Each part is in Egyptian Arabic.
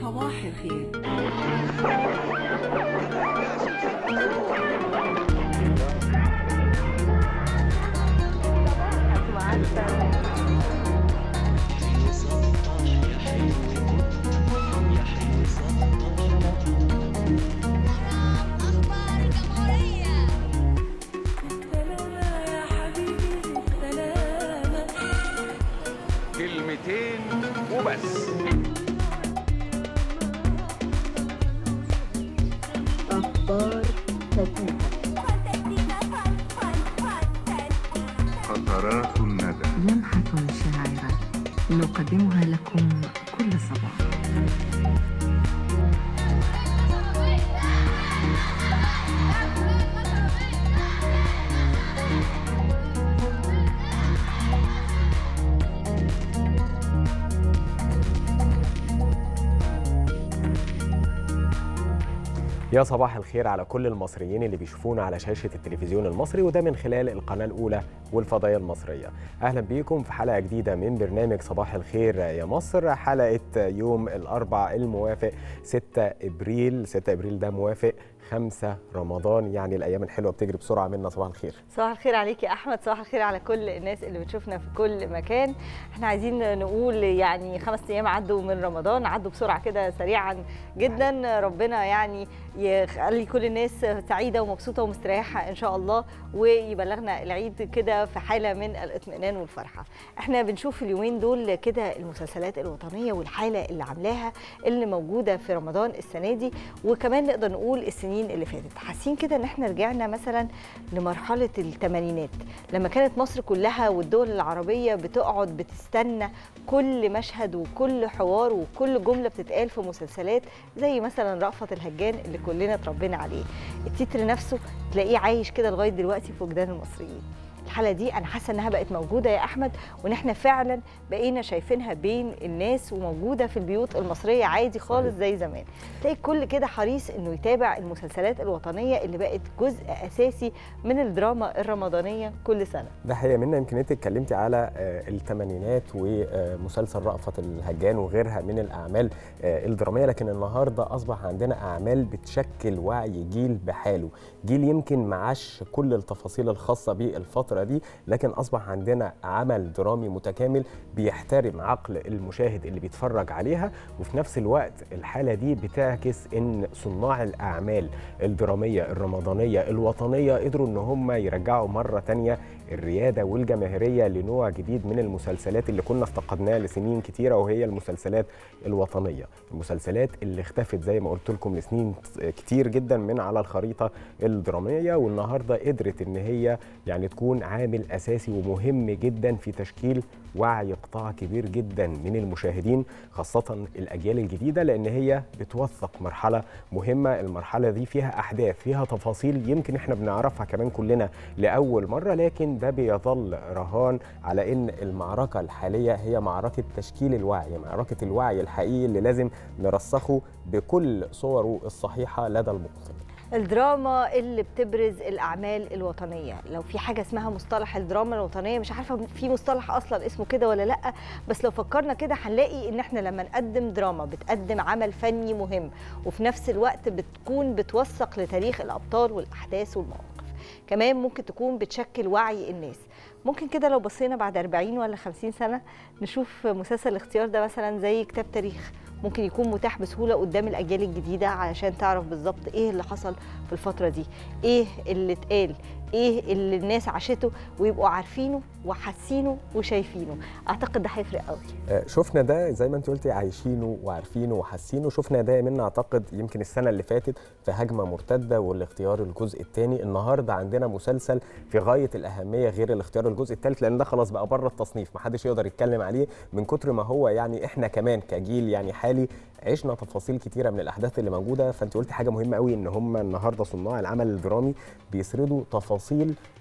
صباح الخير أخبار الجمهورية سلامة يا حبيبي سلامة كلمتين وبس أخبار فتاة قطرات الندى لمحة شاعرة نقدمها لكم كل صباح يا صباح الخير على كل المصريين اللي بيشوفونا على شاشة التلفزيون المصري وده من خلال القناة الأولى والفضائية المصرية أهلا بيكم في حلقة جديدة من برنامج صباح الخير يا مصر حلقة يوم الأربع الموافق 6 إبريل 6 إبريل ده موافق 5 رمضان يعني الأيام الحلوة بتجري بسرعة منا صباح الخير صباح الخير عليك يا احمد صباح الخير على كل الناس اللي بتشوفنا في كل مكان احنا عايزين نقول يعني خمس ايام عدوا من رمضان عدوا بسرعه كده سريعا جدا ربنا يعني يخلي كل الناس سعيده ومبسوطه ومستريحه ان شاء الله ويبلغنا العيد كده في حاله من الاطمئنان والفرحه احنا بنشوف اليومين دول كده المسلسلات الوطنيه والحاله اللي عاملاها اللي موجوده في رمضان السنه دي وكمان نقدر نقول السنين اللي فاتت حاسين كده ان احنا رجعنا مثلا لمرحله الثمانينات لما كانت مصر كلها والدول العربيه بتقعد بتستنى كل مشهد وكل حوار وكل جمله بتتقال في مسلسلات زي مثلا رأفت الهجان اللي كلنا اتربينا عليه التتر نفسه تلاقيه عايش كده لغايه دلوقتي في وجدان المصريين الحلقه دي انا حاسه انها بقت موجوده يا احمد وان احنا فعلا بقينا شايفينها بين الناس وموجوده في البيوت المصريه عادي خالص زي زمان تلاقي الكل كده حريص انه يتابع المسلسلات الوطنيه اللي بقت جزء اساسي من الدراما الرمضانيه كل سنه ده حقيقة منا يمكن انت اتكلمتي على آه، الثمانينات ومسلسل رأفت الهجان وغيرها من الأعمال آه، الدرامية لكن النهاردة أصبح عندنا أعمال بتشكل وعي جيل بحاله جيل يمكن معاش كل التفاصيل الخاصة بالفترة دي لكن أصبح عندنا عمل درامي متكامل بيحترم عقل المشاهد اللي بيتفرج عليها وفي نفس الوقت الحالة دي بتعكس إن صناع الأعمال الدرامية الرمضانية الوطنية قدروا إن هم يرجعوا مرة تانية الريادة والجماهيرية لنوع جديد من المسلسلات اللي كنا افتقدناها لسنين كتيرة وهي المسلسلات الوطنية المسلسلات اللي اختفت زي ما قلت لكم لسنين كتير جدا من على الخريطة الدرامية والنهاردة قدرت ان هي يعني تكون عامل اساسي ومهم جدا في تشكيل وعي قطاع كبير جدا من المشاهدين خاصة الأجيال الجديدة لأن هي بتوثق مرحلة مهمة المرحلة دي فيها أحداث فيها تفاصيل يمكن إحنا بنعرفها كمان كلنا لأول مرة لكن ده بيظل رهان على إن المعركة الحالية هي معركة تشكيل الوعي معركة الوعي الحقيقي اللي لازم نرسخه بكل صوره الصحيحة لدى المقتدر الدراما اللي بتبرز الاعمال الوطنيه لو في حاجه اسمها مصطلح الدراما الوطنيه مش عارفه في مصطلح اصلا اسمه كده ولا لا بس لو فكرنا كده هنلاقي ان احنا لما نقدم دراما بتقدم عمل فني مهم وفي نفس الوقت بتكون بتوثق لتاريخ الابطال والاحداث والمواقف كمان ممكن تكون بتشكل وعي الناس ممكن كده لو بصينا بعد 40 ولا 50 سنه نشوف مسلسل الاختيار ده مثلا زي كتاب تاريخ ممكن يكون متاح بسهوله قدام الاجيال الجديده علشان تعرف بالظبط ايه اللي حصل في الفتره دي ايه اللي اتقال ايه اللي الناس عاشته ويبقوا عارفينه وحاسينه وشايفينه اعتقد ده هيفرق قوي آه، شفنا ده زي ما انت قلتي عايشينه وعارفينه وحاسينه شفنا ده منا اعتقد يمكن السنه اللي فاتت في هجمه مرتده والاختيار الجزء الثاني النهارده عندنا مسلسل في غايه الاهميه غير الاختيار الجزء الثالث لان ده خلاص بقى بره التصنيف محدش يقدر يتكلم عليه من كتر ما هو يعني احنا كمان كجيل يعني حالي عشنا تفاصيل كتيره من الاحداث اللي موجوده فانت قلتي حاجه مهمه قوي ان هم النهارده صناع العمل الدرامي بيسردوا تفاصيل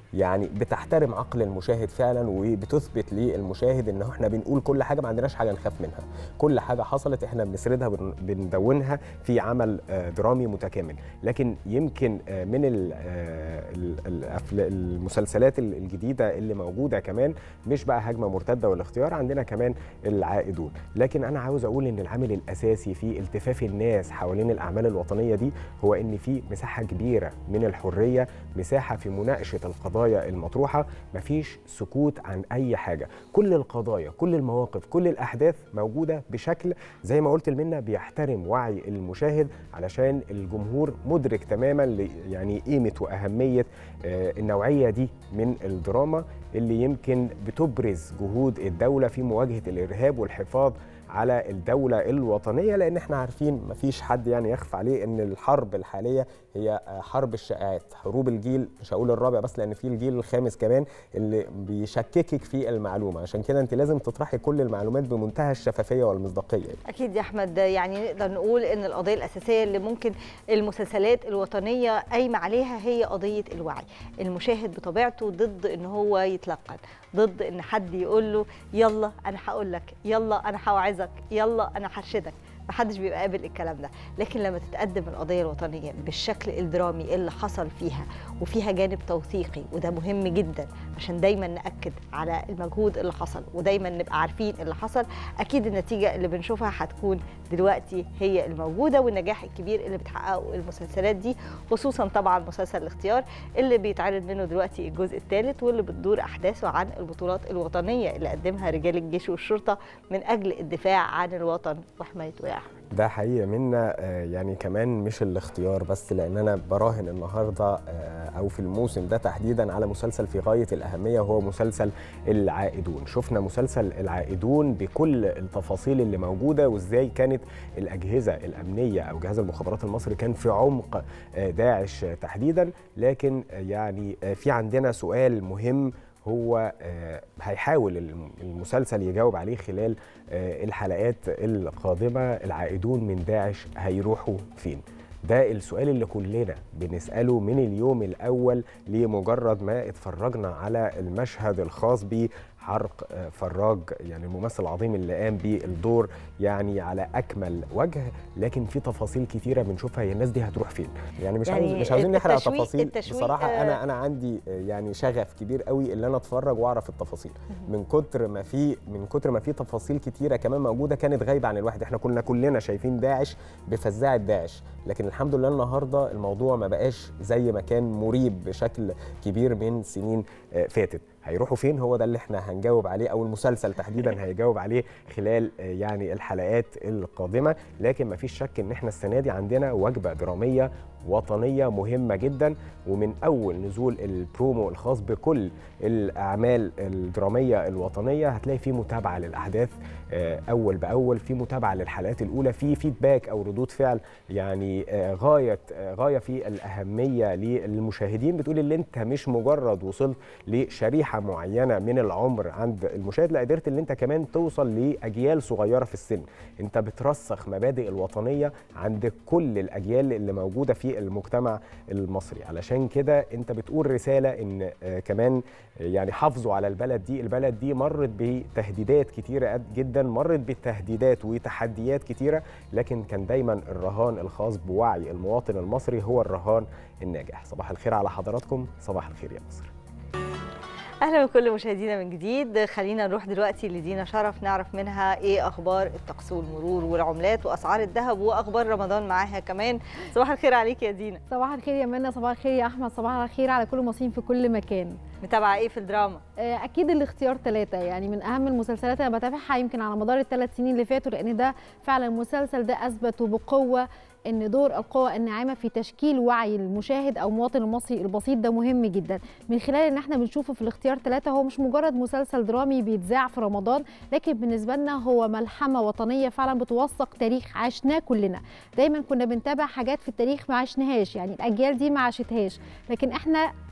يعني بتحترم عقل المشاهد فعلا وبتثبت للمشاهد ان احنا بنقول كل حاجه ما عندناش حاجه نخاف منها كل حاجه حصلت احنا بنسردها بن- بندونها في عمل آه، درامي متكامل لكن يمكن آه، من ال- آه، ال- الأفلا- المسلسلات ال- الجديده اللي موجوده كمان مش بقى هجمه مرتده والاختيار عندنا كمان العائدون لكن انا عاوز اقول ان العامل الاساسي في التفاف الناس حوالين الاعمال الوطنيه دي هو ان في مساحه كبيره من الحريه مساحه في مناقشه القضايا المطروحه مفيش سكوت عن اي حاجه كل القضايا كل المواقف كل الاحداث موجوده بشكل زي ما قلت لمنى بيحترم وعي المشاهد علشان الجمهور مدرك تماما ل- يعني قيمه واهميه آه، النوعيه دي من الدراما اللي يمكن بتبرز جهود الدوله في مواجهه الارهاب والحفاظ على الدولة الوطنية لأن احنا عارفين مفيش حد يعني يخفى عليه أن الحرب الحالية هي آه، حرب الشائعات حروب الجيل مش هقول الرابع بس لأن في الجيل الخامس كمان اللي بيشككك في المعلومة عشان كده أنت لازم تطرحي كل المعلومات بمنتهى الشفافية والمصداقية اكيد يا احمد يعني نقدر نقول ان القضيه الاساسيه اللي ممكن المسلسلات الوطنيه قايمه عليها هي قضيه الوعي المشاهد بطبيعته ضد ان هو يتلقن ضد ان حد يقول له يلا انا هقول لك يلا انا هوعظك يلا انا هرشدك محدش بيبقى قابل الكلام ده لكن لما تتقدم القضيه الوطنيه بالشكل الدرامي اللي حصل فيها وفيها جانب توثيقي وده مهم جدا عشان دايما ناكد على المجهود اللي حصل ودايما نبقى عارفين اللي حصل اكيد النتيجه اللي بنشوفها هتكون دلوقتي هي الموجوده والنجاح الكبير اللي بتحققه المسلسلات دي خصوصا طبعا مسلسل الاختيار اللي بيتعرض منه دلوقتي الجزء الثالث واللي بتدور احداثه عن البطولات الوطنيه اللي قدمها رجال الجيش والشرطه من اجل الدفاع عن الوطن وحمايته يا احمد ده حقيقة منا آه، يعني كمان مش الاختيار بس لأن أنا براهن النهاردة آه، أو في الموسم ده تحديدا على مسلسل في غاية الأهمية وهو مسلسل العائدون شفنا مسلسل العائدون بكل التفاصيل اللي موجودة وإزاي كانت الأجهزة الأمنية أو جهاز المخابرات المصري كان في عمق آه، داعش آه، تحديدا لكن آه، يعني آه، في عندنا سؤال مهم هو آه، هيحاول الم- المسلسل يجاوب عليه خلال آه، الحلقات القادمة العائدون من داعش هيروحوا فين ده السؤال اللي كلنا بنسأله من اليوم الأول لمجرد ما اتفرجنا على المشهد الخاص بحرق آه، فراج يعني الممثل العظيم اللي قام بالدور يعني على أكمل وجه لكن في تفاصيل كتيرة بنشوفها هي الناس دي هتروح فين يعني مش يعني عاوز مش عاوزين نحرق التشويق- تفاصيل التشويق، بصراحة آه، أنا أنا عندي آه، يعني شغف كبير قوي اللي أنا أتفرج وأعرف التفاصيل من كتر ما في من كتر ما في تفاصيل كتيره كمان موجوده كانت غايبه عن الواحد احنا كنا كلنا شايفين داعش بفزاعه داعش لكن الحمد لله النهارده الموضوع ما بقاش زي ما كان مريب بشكل كبير من سنين آه، فاتت هيروحوا فين هو ده اللي احنا هنجاوب عليه او المسلسل تحديدا هيجاوب عليه خلال آه، يعني الحلقات القادمه لكن ما فيش شك ان احنا السنه دي عندنا وجبه دراميه وطنيه مهمه جدا ومن اول نزول البرومو الخاص بكل الاعمال الدراميه الوطنيه هتلاقي في متابعه للاحداث آه، اول باول في متابعه للحلقات الاولى في فيدباك او ردود فعل يعني آه، غايه آه، غايه في الاهميه للمشاهدين بتقول ان انت مش مجرد وصلت لشريحه معينه من العمر عند المشاهد لا قدرت ان انت كمان توصل لاجيال صغيره في السن انت بترسخ مبادئ الوطنيه عند كل الاجيال اللي موجوده في المجتمع المصري علشان كده انت بتقول رساله ان آه، كمان آه، يعني حافظوا على البلد دي البلد دي مرت بتهديدات كتيره قد- جدا مرت بتهديدات وتحديات كتيره لكن كان دايما الرهان الخاص بوعي المواطن المصري هو الرهان الناجح صباح الخير على حضراتكم صباح الخير يا مصر اهلا بكل مشاهدينا من جديد خلينا نروح دلوقتي لدينا شرف نعرف منها ايه اخبار الطقس والمرور والعملات واسعار الذهب واخبار رمضان معاها كمان صباح الخير عليك يا دينا صباح الخير يا منى صباح الخير يا احمد صباح الخير على كل المصريين في كل مكان متابعه ايه في الدراما آه، اكيد الاختيار ثلاثة يعني من اهم المسلسلات اللي بتابعها يمكن على مدار الثلاث سنين اللي فاتوا لان ده فعلا المسلسل ده اثبت بقوه ان دور القوى الناعمه في تشكيل وعي المشاهد او المواطن المصري البسيط ده مهم جدا من خلال ان احنا بنشوفه في الاختيار ثلاثة هو مش مجرد مسلسل درامي بيتذاع في رمضان لكن بالنسبه لنا هو ملحمه وطنيه فعلا بتوثق تاريخ عشناه كلنا دايما كنا بنتابع حاجات في التاريخ ما عشناهاش يعني الاجيال دي ما عاشتهاش لكن احنا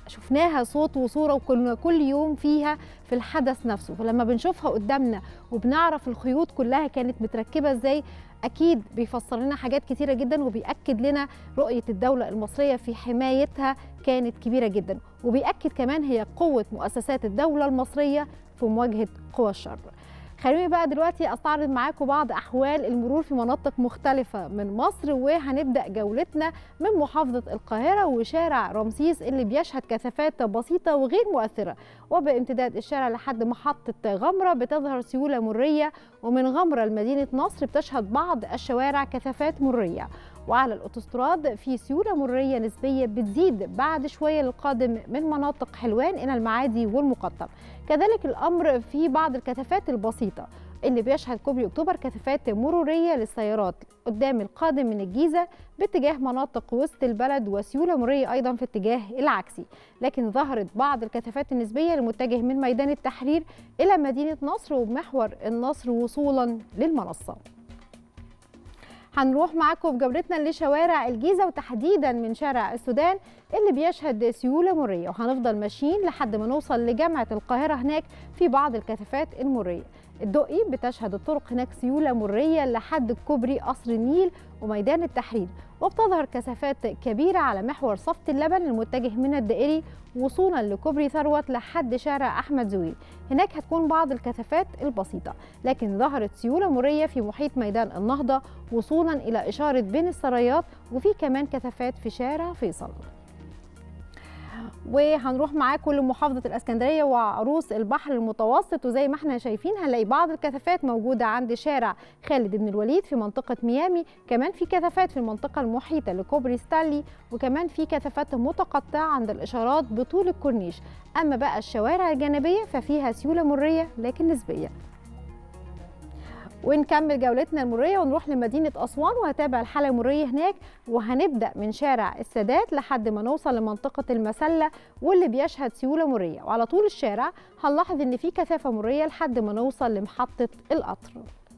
شفناها صوت وصوره وكنا كل يوم فيها في الحدث نفسه فلما بنشوفها قدامنا وبنعرف الخيوط كلها كانت متركبه ازاي اكيد بيفسر لنا حاجات كتيره جدا وبياكد لنا رؤيه الدوله المصريه في حمايتها كانت كبيره جدا وبياكد كمان هي قوه مؤسسات الدوله المصريه في مواجهه قوى الشر خليني بقى دلوقتي استعرض معاكم بعض احوال المرور في مناطق مختلفه من مصر وهنبدا جولتنا من محافظه القاهره وشارع رمسيس اللي بيشهد كثافات بسيطه وغير مؤثره وبامتداد الشارع لحد محطه غمره بتظهر سيوله مريه ومن غمره لمدينه نصر بتشهد بعض الشوارع كثافات مريه وعلى الاوتوستراد في سيوله مريه نسبيه بتزيد بعد شويه للقادم من مناطق حلوان الى المعادي والمقطم كذلك الامر في بعض الكثافات البسيطه اللي بيشهد كوبري اكتوبر كثافات مروريه للسيارات قدام القادم من الجيزه باتجاه مناطق وسط البلد وسيوله مريه ايضا في اتجاه العكسي لكن ظهرت بعض الكثافات النسبيه المتجه من ميدان التحرير الى مدينه نصر ومحور النصر وصولا للمنصه هنروح معاكم في جولتنا لشوارع الجيزه وتحديدا من شارع السودان اللي بيشهد سيوله مريه وهنفضل ماشيين لحد ما نوصل لجامعه القاهره هناك في بعض الكثافات المريه الدقي بتشهد الطرق هناك سيوله مريه لحد كوبري قصر النيل وميدان التحرير وبتظهر كثافات كبيره على محور صفت اللبن المتجه من الدائري وصولا لكوبري ثروت لحد شارع احمد زويل هناك هتكون بعض الكثافات البسيطه لكن ظهرت سيوله مريه في محيط ميدان النهضه وصولا الى اشاره بين السرايات وفي كمان كثافات في شارع فيصل وهنروح معاكم لمحافظه الاسكندريه وعروس البحر المتوسط وزي ما احنا شايفين هنلاقي بعض الكثافات موجوده عند شارع خالد بن الوليد في منطقه ميامي كمان في كثافات في المنطقه المحيطه لكوبري ستانلي وكمان في كثافات متقطعه عند الاشارات بطول الكورنيش اما بقى الشوارع الجانبيه ففيها سيوله مريه لكن نسبيه ونكمل جولتنا المريه ونروح لمدينه اسوان وهتابع الحاله المريه هناك وهنبدا من شارع السادات لحد ما نوصل لمنطقه المسله واللي بيشهد سيوله مريه وعلى طول الشارع هنلاحظ ان في كثافه مريه لحد ما نوصل لمحطه القطر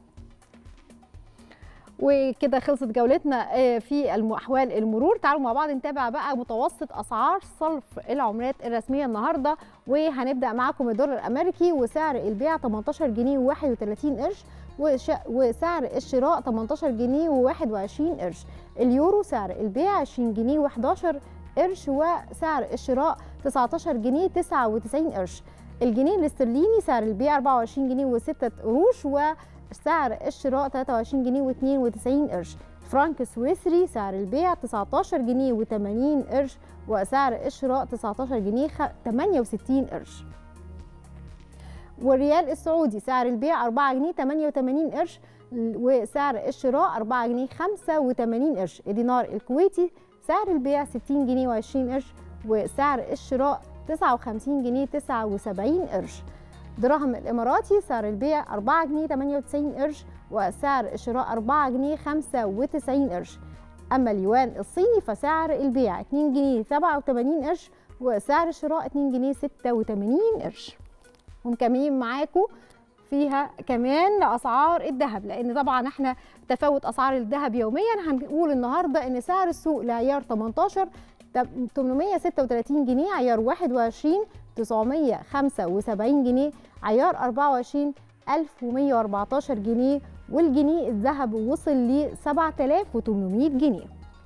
وكده خلصت جولتنا في احوال المرور تعالوا مع بعض نتابع بقى متوسط اسعار صرف العملات الرسميه النهارده وهنبدا معاكم الدولار الامريكي وسعر البيع 18 جنيه و31 قرش وسعر الشراء 18 جنيه و21 قرش اليورو سعر البيع 20 جنيه و11 قرش وسعر الشراء 19 جنيه 99 قرش الجنيه الاسترليني سعر البيع 24 جنيه و6 قروش وسعر الشراء 23 جنيه و92 قرش فرانك سويسري سعر البيع 19 جنيه و80 قرش وسعر الشراء 19 جنيه 68 قرش والريال السعودي سعر البيع 4 جنيه 88 قرش وسعر الشراء 4 جنيه 85 قرش الدينار الكويتي سعر البيع 60 جنيه و20 قرش وسعر الشراء 59 جنيه 79 قرش دراهم الاماراتي سعر البيع 4 جنيه 98 قرش وسعر الشراء 4 جنيه 95 قرش اما اليوان الصيني فسعر البيع 2 جنيه 87 قرش وسعر الشراء 2 جنيه 86 قرش ومكملين معاكم فيها كمان اسعار الذهب لان طبعا احنا تفاوت اسعار الذهب يوميا هنقول النهارده ان سعر السوق لعيار 18 836 جنيه عيار 21 975 جنيه عيار 24 1114 جنيه والجنيه الذهب وصل ل 7800 جنيه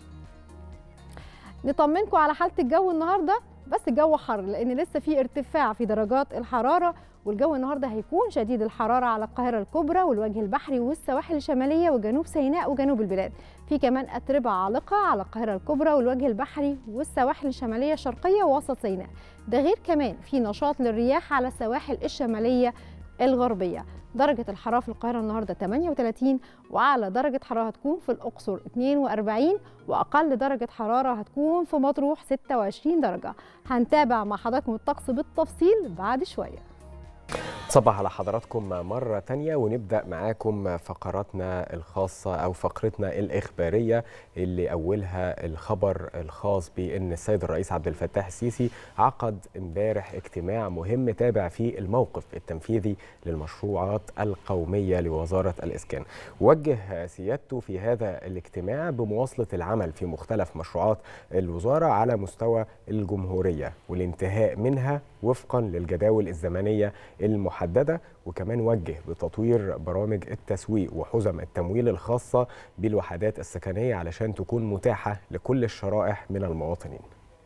نطمنكم على حاله الجو النهارده بس الجو حر لان لسه في ارتفاع في درجات الحراره والجو النهارده هيكون شديد الحراره على القاهره الكبرى والوجه البحري والسواحل الشماليه وجنوب سيناء وجنوب البلاد في كمان اتربه عالقه على القاهره الكبرى والوجه البحري والسواحل الشماليه الشرقيه ووسط سيناء ده غير كمان في نشاط للرياح على السواحل الشماليه الغربيه درجة الحرارة في القاهرة النهاردة 38 وأعلى درجة حرارة هتكون في الأقصر 42 وأقل درجة حرارة هتكون في مطروح 26 درجة هنتابع مع حضراتكم الطقس بالتفصيل بعد شوية صبح على حضراتكم مرة تانية ونبدأ معاكم فقراتنا الخاصة أو فقرتنا الإخبارية اللي أولها الخبر الخاص بأن السيد الرئيس عبد الفتاح السيسي عقد امبارح اجتماع مهم تابع فيه الموقف التنفيذي للمشروعات القومية لوزارة الإسكان وجه سيادته في هذا الاجتماع بمواصلة العمل في مختلف مشروعات الوزارة على مستوى الجمهورية والانتهاء منها وفقا للجداول الزمنية المحددة وكمان وجه بتطوير برامج التسويق وحزم التمويل الخاصة بالوحدات السكنية علشان تكون متاحة لكل الشرائح من المواطنين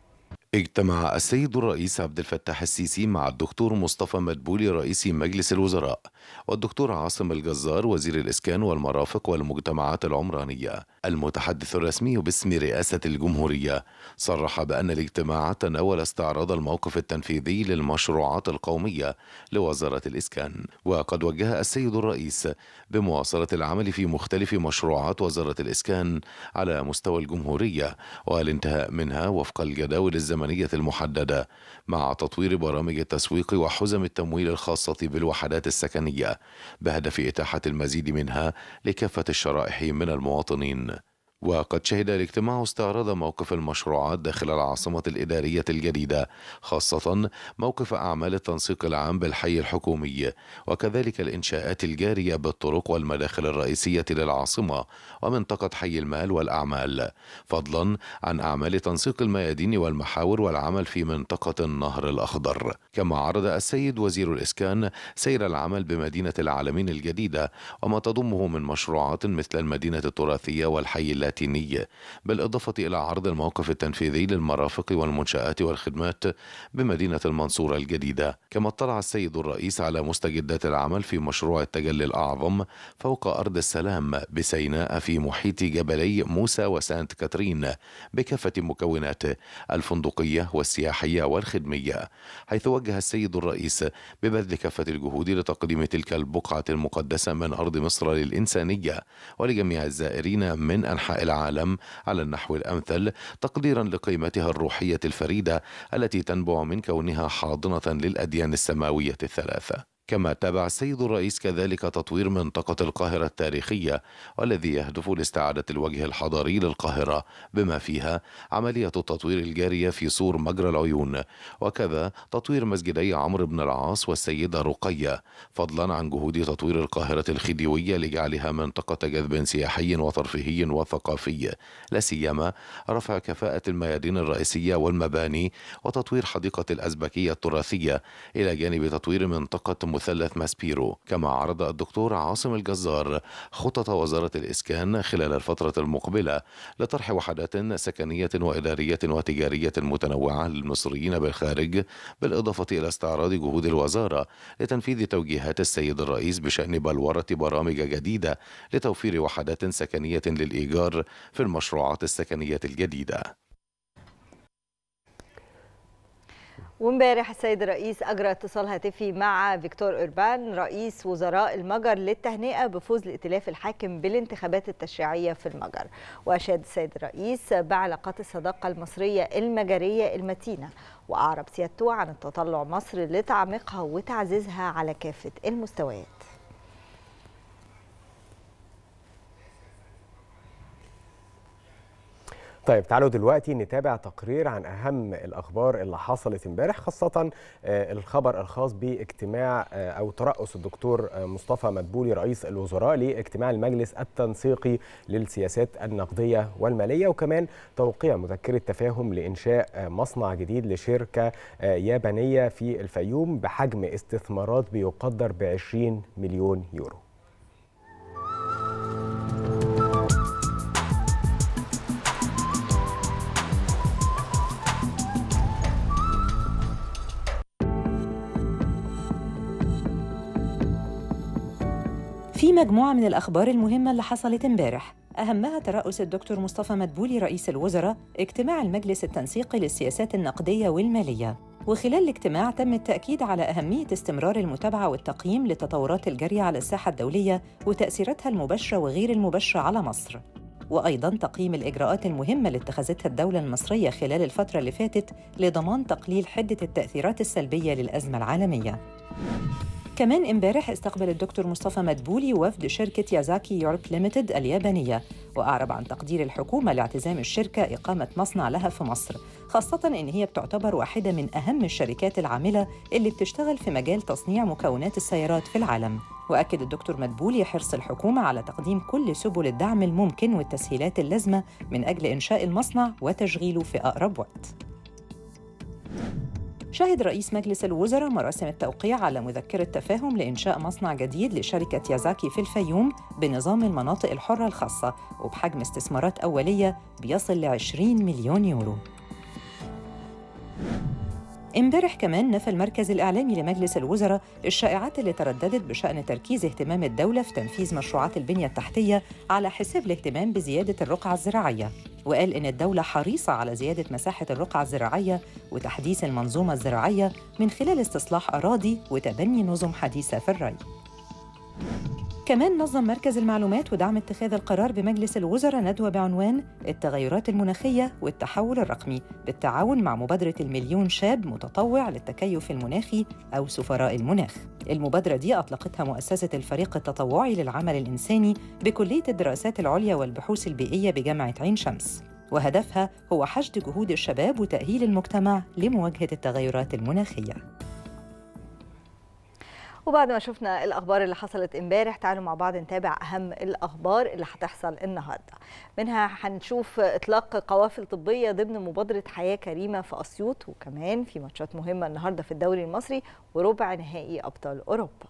اجتمع السيد الرئيس عبد الفتاح السيسي مع الدكتور مصطفى مدبولي رئيس مجلس الوزراء والدكتور عاصم الجزار وزير الإسكان والمرافق والمجتمعات العمرانية المتحدث الرسمي باسم رئاسة الجمهورية صرح بأن الاجتماع تناول استعراض الموقف التنفيذي للمشروعات القومية لوزارة الإسكان وقد وجه السيد الرئيس بمواصلة العمل في مختلف مشروعات وزارة الإسكان على مستوى الجمهورية والانتهاء منها وفق الجداول الزمنية المحددة مع تطوير برامج التسويق وحزم التمويل الخاصة بالوحدات السكنية بهدف إتاحة المزيد منها لكافة الشرائح من المواطنين وقد شهد الاجتماع استعراض موقف المشروعات داخل العاصمة الإدارية الجديدة خاصة موقف أعمال التنسيق العام بالحي الحكومي وكذلك الإنشاءات الجارية بالطرق والمداخل الرئيسية للعاصمة ومنطقة حي المال والأعمال فضلا عن أعمال تنسيق الميادين والمحاور والعمل في منطقة النهر الأخضر كما عرض السيد وزير الإسكان سير العمل بمدينة العالمين الجديدة وما تضمه من مشروعات مثل المدينة التراثية والحي اللاتيني بالإضافة إلى عرض الموقف التنفيذي للمرافق والمنشآت والخدمات بمدينة المنصورة الجديدة كما اطلع السيد الرئيس على مستجدات العمل في مشروع التجلي الأعظم فوق أرض السلام بسيناء في محيط جبلي موسى وسانت كاترين بكافة مكوناته الفندقية والسياحية والخدمية حيث وجه السيد الرئيس ببذل كافة الجهود لتقديم تلك البقعة المقدسة من أرض مصر للإنسانية ولجميع الزائرين من أنحاء العالم على النحو الأمثل تقديرا لقيمتها الروحية الفريدة التي تنبع من كونها حاضنة للأديان السماوية الثلاثة كما تابع السيد الرئيس كذلك تطوير منطقة القاهرة التاريخية والذي يهدف لاستعادة الوجه الحضاري للقاهرة بما فيها عملية التطوير الجارية في سور مجرى العيون وكذا تطوير مسجدي عمرو بن العاص والسيدة رقية فضلا عن جهود تطوير القاهرة الخديوية لجعلها منطقة جذب سياحي وترفيهي وثقافي لا سيما رفع كفاءة الميادين الرئيسية والمباني وتطوير حديقة الأزبكية التراثية إلى جانب تطوير منطقة مثلث ماسبيرو كما عرض الدكتور عاصم الجزار خطط وزارة الإسكان خلال الفترة المقبلة لطرح وحدات سكنية وإدارية وتجارية متنوعة للمصريين بالخارج بالإضافة إلى استعراض جهود الوزارة لتنفيذ توجيهات السيد الرئيس بشأن بلورة برامج جديدة لتوفير وحدات سكنية للإيجار في المشروعات السكنية الجديدة وامبارح السيد الرئيس اجرى اتصال هاتفي مع فيكتور اوربان رئيس وزراء المجر للتهنئه بفوز الائتلاف الحاكم بالانتخابات التشريعيه في المجر واشاد السيد الرئيس بعلاقات الصداقه المصريه المجريه المتينه واعرب سيادته عن التطلع مصر لتعميقها وتعزيزها على كافه المستويات طيب تعالوا دلوقتي نتابع تقرير عن اهم الاخبار اللي حصلت امبارح خاصه آه، الخبر الخاص باجتماع آه، او ترأس الدكتور آه، مصطفى مدبولي رئيس الوزراء لاجتماع المجلس التنسيقي للسياسات النقديه والماليه وكمان توقيع مذكره تفاهم لانشاء آه، مصنع جديد لشركه آه، يابانيه في الفيوم بحجم استثمارات بيقدر ب 20 مليون يورو في مجموعة من الأخبار المهمة اللي حصلت امبارح أهمها ترأس الدكتور مصطفى مدبولي رئيس الوزراء اجتماع المجلس التنسيقي للسياسات النقدية والمالية وخلال الاجتماع تم التأكيد على أهمية استمرار المتابعة والتقييم للتطورات الجارية على الساحة الدولية وتأثيراتها المباشرة وغير المباشرة على مصر وأيضاً تقييم الإجراءات المهمة اللي اتخذتها الدولة المصرية خلال الفترة اللي فاتت لضمان تقليل حدة التأثيرات السلبية للأزمة العالمية كمان امبارح استقبل الدكتور مصطفى مدبولي وفد شركة يازاكي يوروب ليميتد اليابانية وأعرب عن تقدير الحكومة لاعتزام الشركة إقامة مصنع لها في مصر خاصة إن هي بتعتبر واحدة من أهم الشركات العاملة اللي بتشتغل في مجال تصنيع مكونات السيارات في العالم وأكد الدكتور مدبولي حرص الحكومة على تقديم كل سبل الدعم الممكن والتسهيلات اللازمة من أجل إنشاء المصنع وتشغيله في أقرب وقت شهد رئيس مجلس الوزراء مراسم التوقيع على مذكرة تفاهم لإنشاء مصنع جديد لشركة يازاكي في الفيوم بنظام المناطق الحرة الخاصة وبحجم استثمارات أولية بيصل ل 20 مليون يورو امبارح كمان نفى المركز الإعلامي لمجلس الوزراء الشائعات اللي ترددت بشأن تركيز اهتمام الدولة في تنفيذ مشروعات البنية التحتية على حساب الاهتمام بزيادة الرقعة الزراعية وقال إن الدولة حريصة على زيادة مساحة الرقعة الزراعية وتحديث المنظومة الزراعية من خلال استصلاح أراضي وتبني نظم حديثة في الري كمان نظم مركز المعلومات ودعم اتخاذ القرار بمجلس الوزراء ندوة بعنوان التغيرات المناخية والتحول الرقمي بالتعاون مع مبادرة المليون شاب متطوع للتكيف المناخي أو سفراء المناخ المبادرة دي أطلقتها مؤسسة الفريق التطوعي للعمل الإنساني بكلية الدراسات العليا والبحوث البيئية بجامعة عين شمس وهدفها هو حشد جهود الشباب وتأهيل المجتمع لمواجهة التغيرات المناخية وبعد ما شفنا الاخبار اللي حصلت امبارح تعالوا مع بعض نتابع اهم الاخبار اللي هتحصل النهارده منها هنشوف اطلاق قوافل طبيه ضمن مبادره حياه كريمه في اسيوط وكمان في ماتشات مهمه النهارده في الدوري المصري وربع نهائي ابطال اوروبا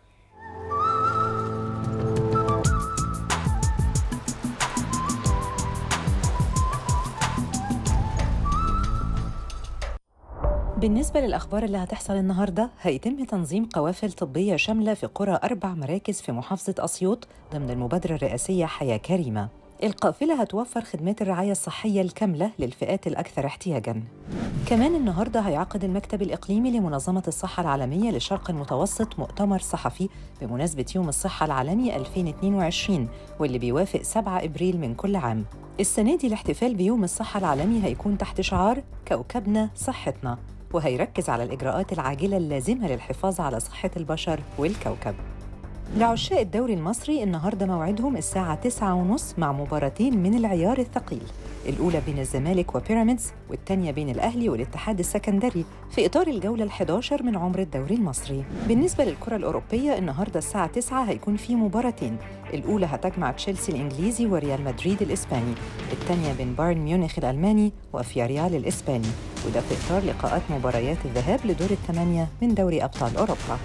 بالنسبة للأخبار اللي هتحصل النهاردة هيتم تنظيم قوافل طبية شاملة في قرى أربع مراكز في محافظة أسيوط ضمن المبادرة الرئاسية حياة كريمة القافلة هتوفر خدمات الرعاية الصحية الكاملة للفئات الأكثر احتياجاً كمان النهاردة هيعقد المكتب الإقليمي لمنظمة الصحة العالمية للشرق المتوسط مؤتمر صحفي بمناسبة يوم الصحة العالمي 2022 واللي بيوافق 7 إبريل من كل عام السنة دي الاحتفال بيوم الصحة العالمي هيكون تحت شعار كوكبنا صحتنا وهيركز على الإجراءات العاجلة اللازمة للحفاظ على صحة البشر والكوكب لعشاق الدوري المصري النهاردة موعدهم الساعة 9:30 مع مباراتين من العيار الثقيل الأولى بين الزمالك وبيراميدز والثانية بين الأهلي والاتحاد السكندري في إطار الجولة ال11 من عمر الدوري المصري بالنسبة للكرة الأوروبية النهاردة الساعة 9 هيكون في مباراتين الأولى هتجمع تشيلسي الإنجليزي وريال مدريد الإسباني الثانية بين بايرن ميونخ الألماني وفياريال الإسباني وده في إطار لقاءات مباريات الذهاب لدور الثمانية من دوري أبطال أوروبا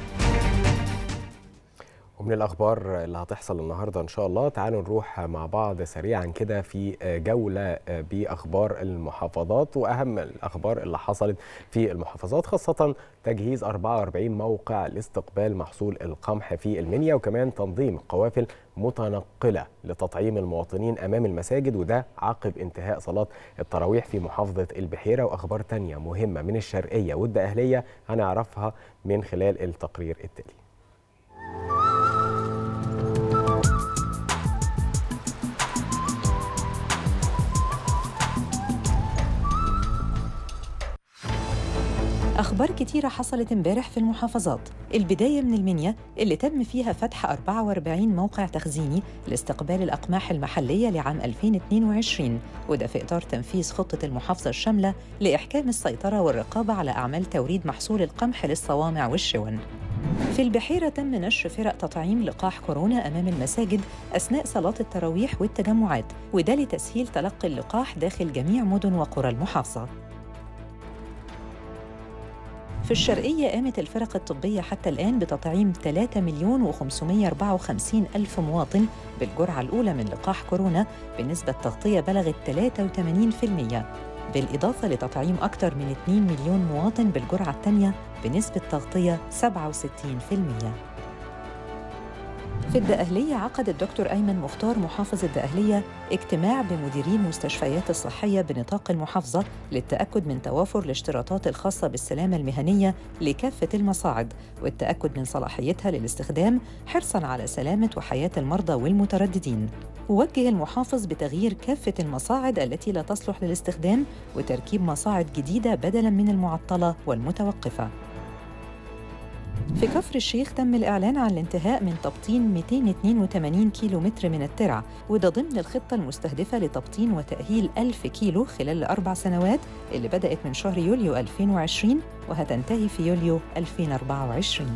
ومن الاخبار اللي هتحصل النهارده ان شاء الله تعالوا نروح مع بعض سريعا كده في جوله باخبار المحافظات واهم الاخبار اللي حصلت في المحافظات خاصه تجهيز 44 موقع لاستقبال محصول القمح في المنيا وكمان تنظيم قوافل متنقله لتطعيم المواطنين امام المساجد وده عقب انتهاء صلاه التراويح في محافظه البحيره واخبار تانية مهمه من الشرقيه والدقهليه هنعرفها من خلال التقرير التالي أخبار كتيرة حصلت امبارح في المحافظات البداية من المنيا اللي تم فيها فتح 44 موقع تخزيني لاستقبال الأقماح المحلية لعام 2022 وده في إطار تنفيذ خطة المحافظة الشاملة لإحكام السيطرة والرقابة على أعمال توريد محصول القمح للصوامع والشون في البحيرة تم نشر فرق تطعيم لقاح كورونا أمام المساجد أثناء صلاة التراويح والتجمعات وده لتسهيل تلقي اللقاح داخل جميع مدن وقرى المحافظة في الشرقية قامت الفرق الطبية حتى الآن بتطعيم 3 مليون و554 ألف مواطن بالجرعة الأولى من لقاح كورونا بنسبة تغطية بلغت 83% بالإضافة لتطعيم أكثر من 2 مليون مواطن بالجرعة الثانية بنسبة تغطية 67%. في الدقهلية عقد الدكتور أيمن مختار محافظ الدقهلية اجتماع بمديري المستشفيات الصحية بنطاق المحافظة للتأكد من توافر الاشتراطات الخاصة بالسلامة المهنية لكافة المصاعد والتأكد من صلاحيتها للاستخدام حرصاً على سلامة وحياة المرضى والمترددين. ووجه المحافظ بتغيير كافة المصاعد التي لا تصلح للاستخدام وتركيب مصاعد جديدة بدلاً من المعطلة والمتوقفة. في كفر الشيخ تم الإعلان عن الانتهاء من تبطين 282 كيلو متر من الترع وده ضمن الخطة المستهدفة لتبطين وتأهيل 1000 كيلو خلال الأربع سنوات اللي بدأت من شهر يوليو 2020 وهتنتهي في يوليو 2024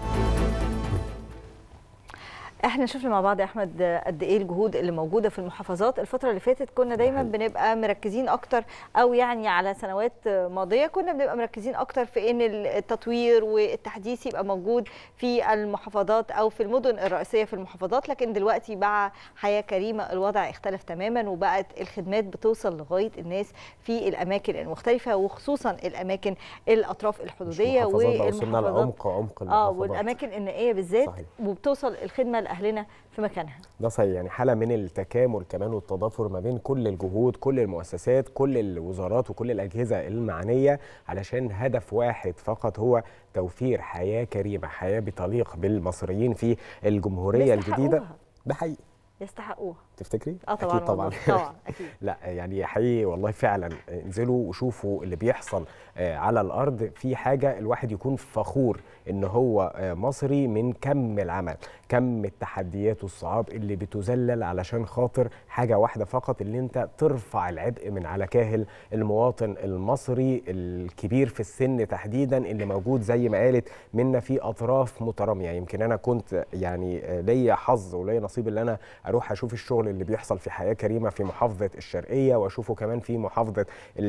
احنا شفنا مع بعض يا احمد قد ايه الجهود اللي موجوده في المحافظات الفتره اللي فاتت كنا دايما بنبقى مركزين اكتر او يعني على سنوات ماضيه كنا بنبقى مركزين اكتر في ان التطوير والتحديث يبقى موجود في المحافظات او في المدن الرئيسيه في المحافظات لكن دلوقتي مع حياه كريمه الوضع اختلف تماما وبقت الخدمات بتوصل لغايه الناس في الاماكن المختلفه وخصوصا الاماكن الاطراف الحدوديه وصلنا لعمق عمق اه والاماكن النائيه بالذات صحيح. وبتوصل الخدمه لاهلنا في مكانها ده صحيح يعني حاله من التكامل كمان والتضافر ما بين كل الجهود كل المؤسسات كل الوزارات وكل الاجهزه المعنيه علشان هدف واحد فقط هو توفير حياه كريمه حياه بتليق بالمصريين في الجمهوريه الجديده يستحقوها. ده حقيقي يستحقوها تفتكري؟ اه طبعا اكيد طبعا والله، طبعا اكيد لا يعني حقيقي والله فعلا انزلوا وشوفوا اللي بيحصل آه، على الارض في حاجه الواحد يكون فخور ان هو آه، مصري من كم العمل كم التحديات والصعاب اللي بتذلل علشان خاطر حاجه واحده فقط اللي انت ترفع العبء من على كاهل المواطن المصري الكبير في السن تحديدا اللي موجود زي ما قالت منا في اطراف متراميه يمكن انا كنت يعني آه، ليا حظ وليا نصيب اللي انا اروح اشوف الشغل اللي بيحصل في حياه كريمه في محافظه الشرقيه واشوفه كمان في محافظه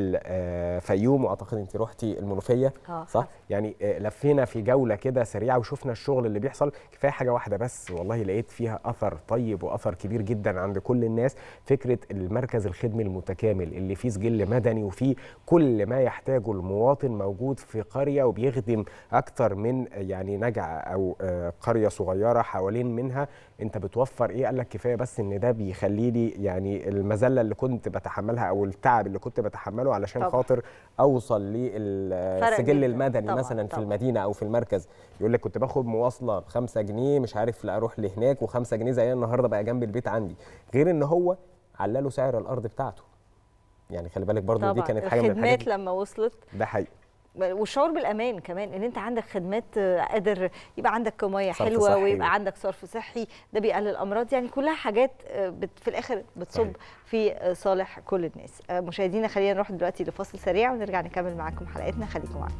الفيوم واعتقد انت رحتي المنوفيه آه، صح يعني آه، لفينا في جوله كده سريعه وشفنا الشغل اللي بيحصل كفايه حاجه واحده بس والله لقيت فيها اثر طيب واثر كبير جدا عند كل الناس فكره المركز الخدمي المتكامل اللي فيه سجل مدني وفيه كل ما يحتاجه المواطن موجود في قريه وبيخدم اكتر من يعني نجعه او آه، قريه صغيره حوالين منها انت بتوفر ايه قال لك كفايه بس ان ده بيخلي لي يعني المذله اللي كنت بتحملها او التعب اللي كنت بتحمله علشان طبعا. خاطر اوصل فرق للسجل جداً. المدني طبعاً، مثلا في طبعاً. المدينه او في المركز يقول لك كنت باخد مواصله ب 5 جنيه مش عارف لا اروح لهناك و5 جنيه زي النهارده بقى جنب البيت عندي غير ان هو علله سعر الارض بتاعته يعني خلي بالك برضو دي طبعا كانت حاجه من الحاجات الخدمات لما وصلت ده حقيقي والشعور بالامان كمان ان انت عندك خدمات آه، قادر يبقى عندك ميه صرف حلوه صحي. ويبقى عندك صرف صحي ده بيقلل امراض يعني كلها حاجات آه، بت في الاخر بتصب صحيح. في آه، صالح كل الناس آه، مشاهدينا خلينا نروح دلوقتي لفاصل سريع ونرجع نكمل معاكم حلقتنا خليكم معانا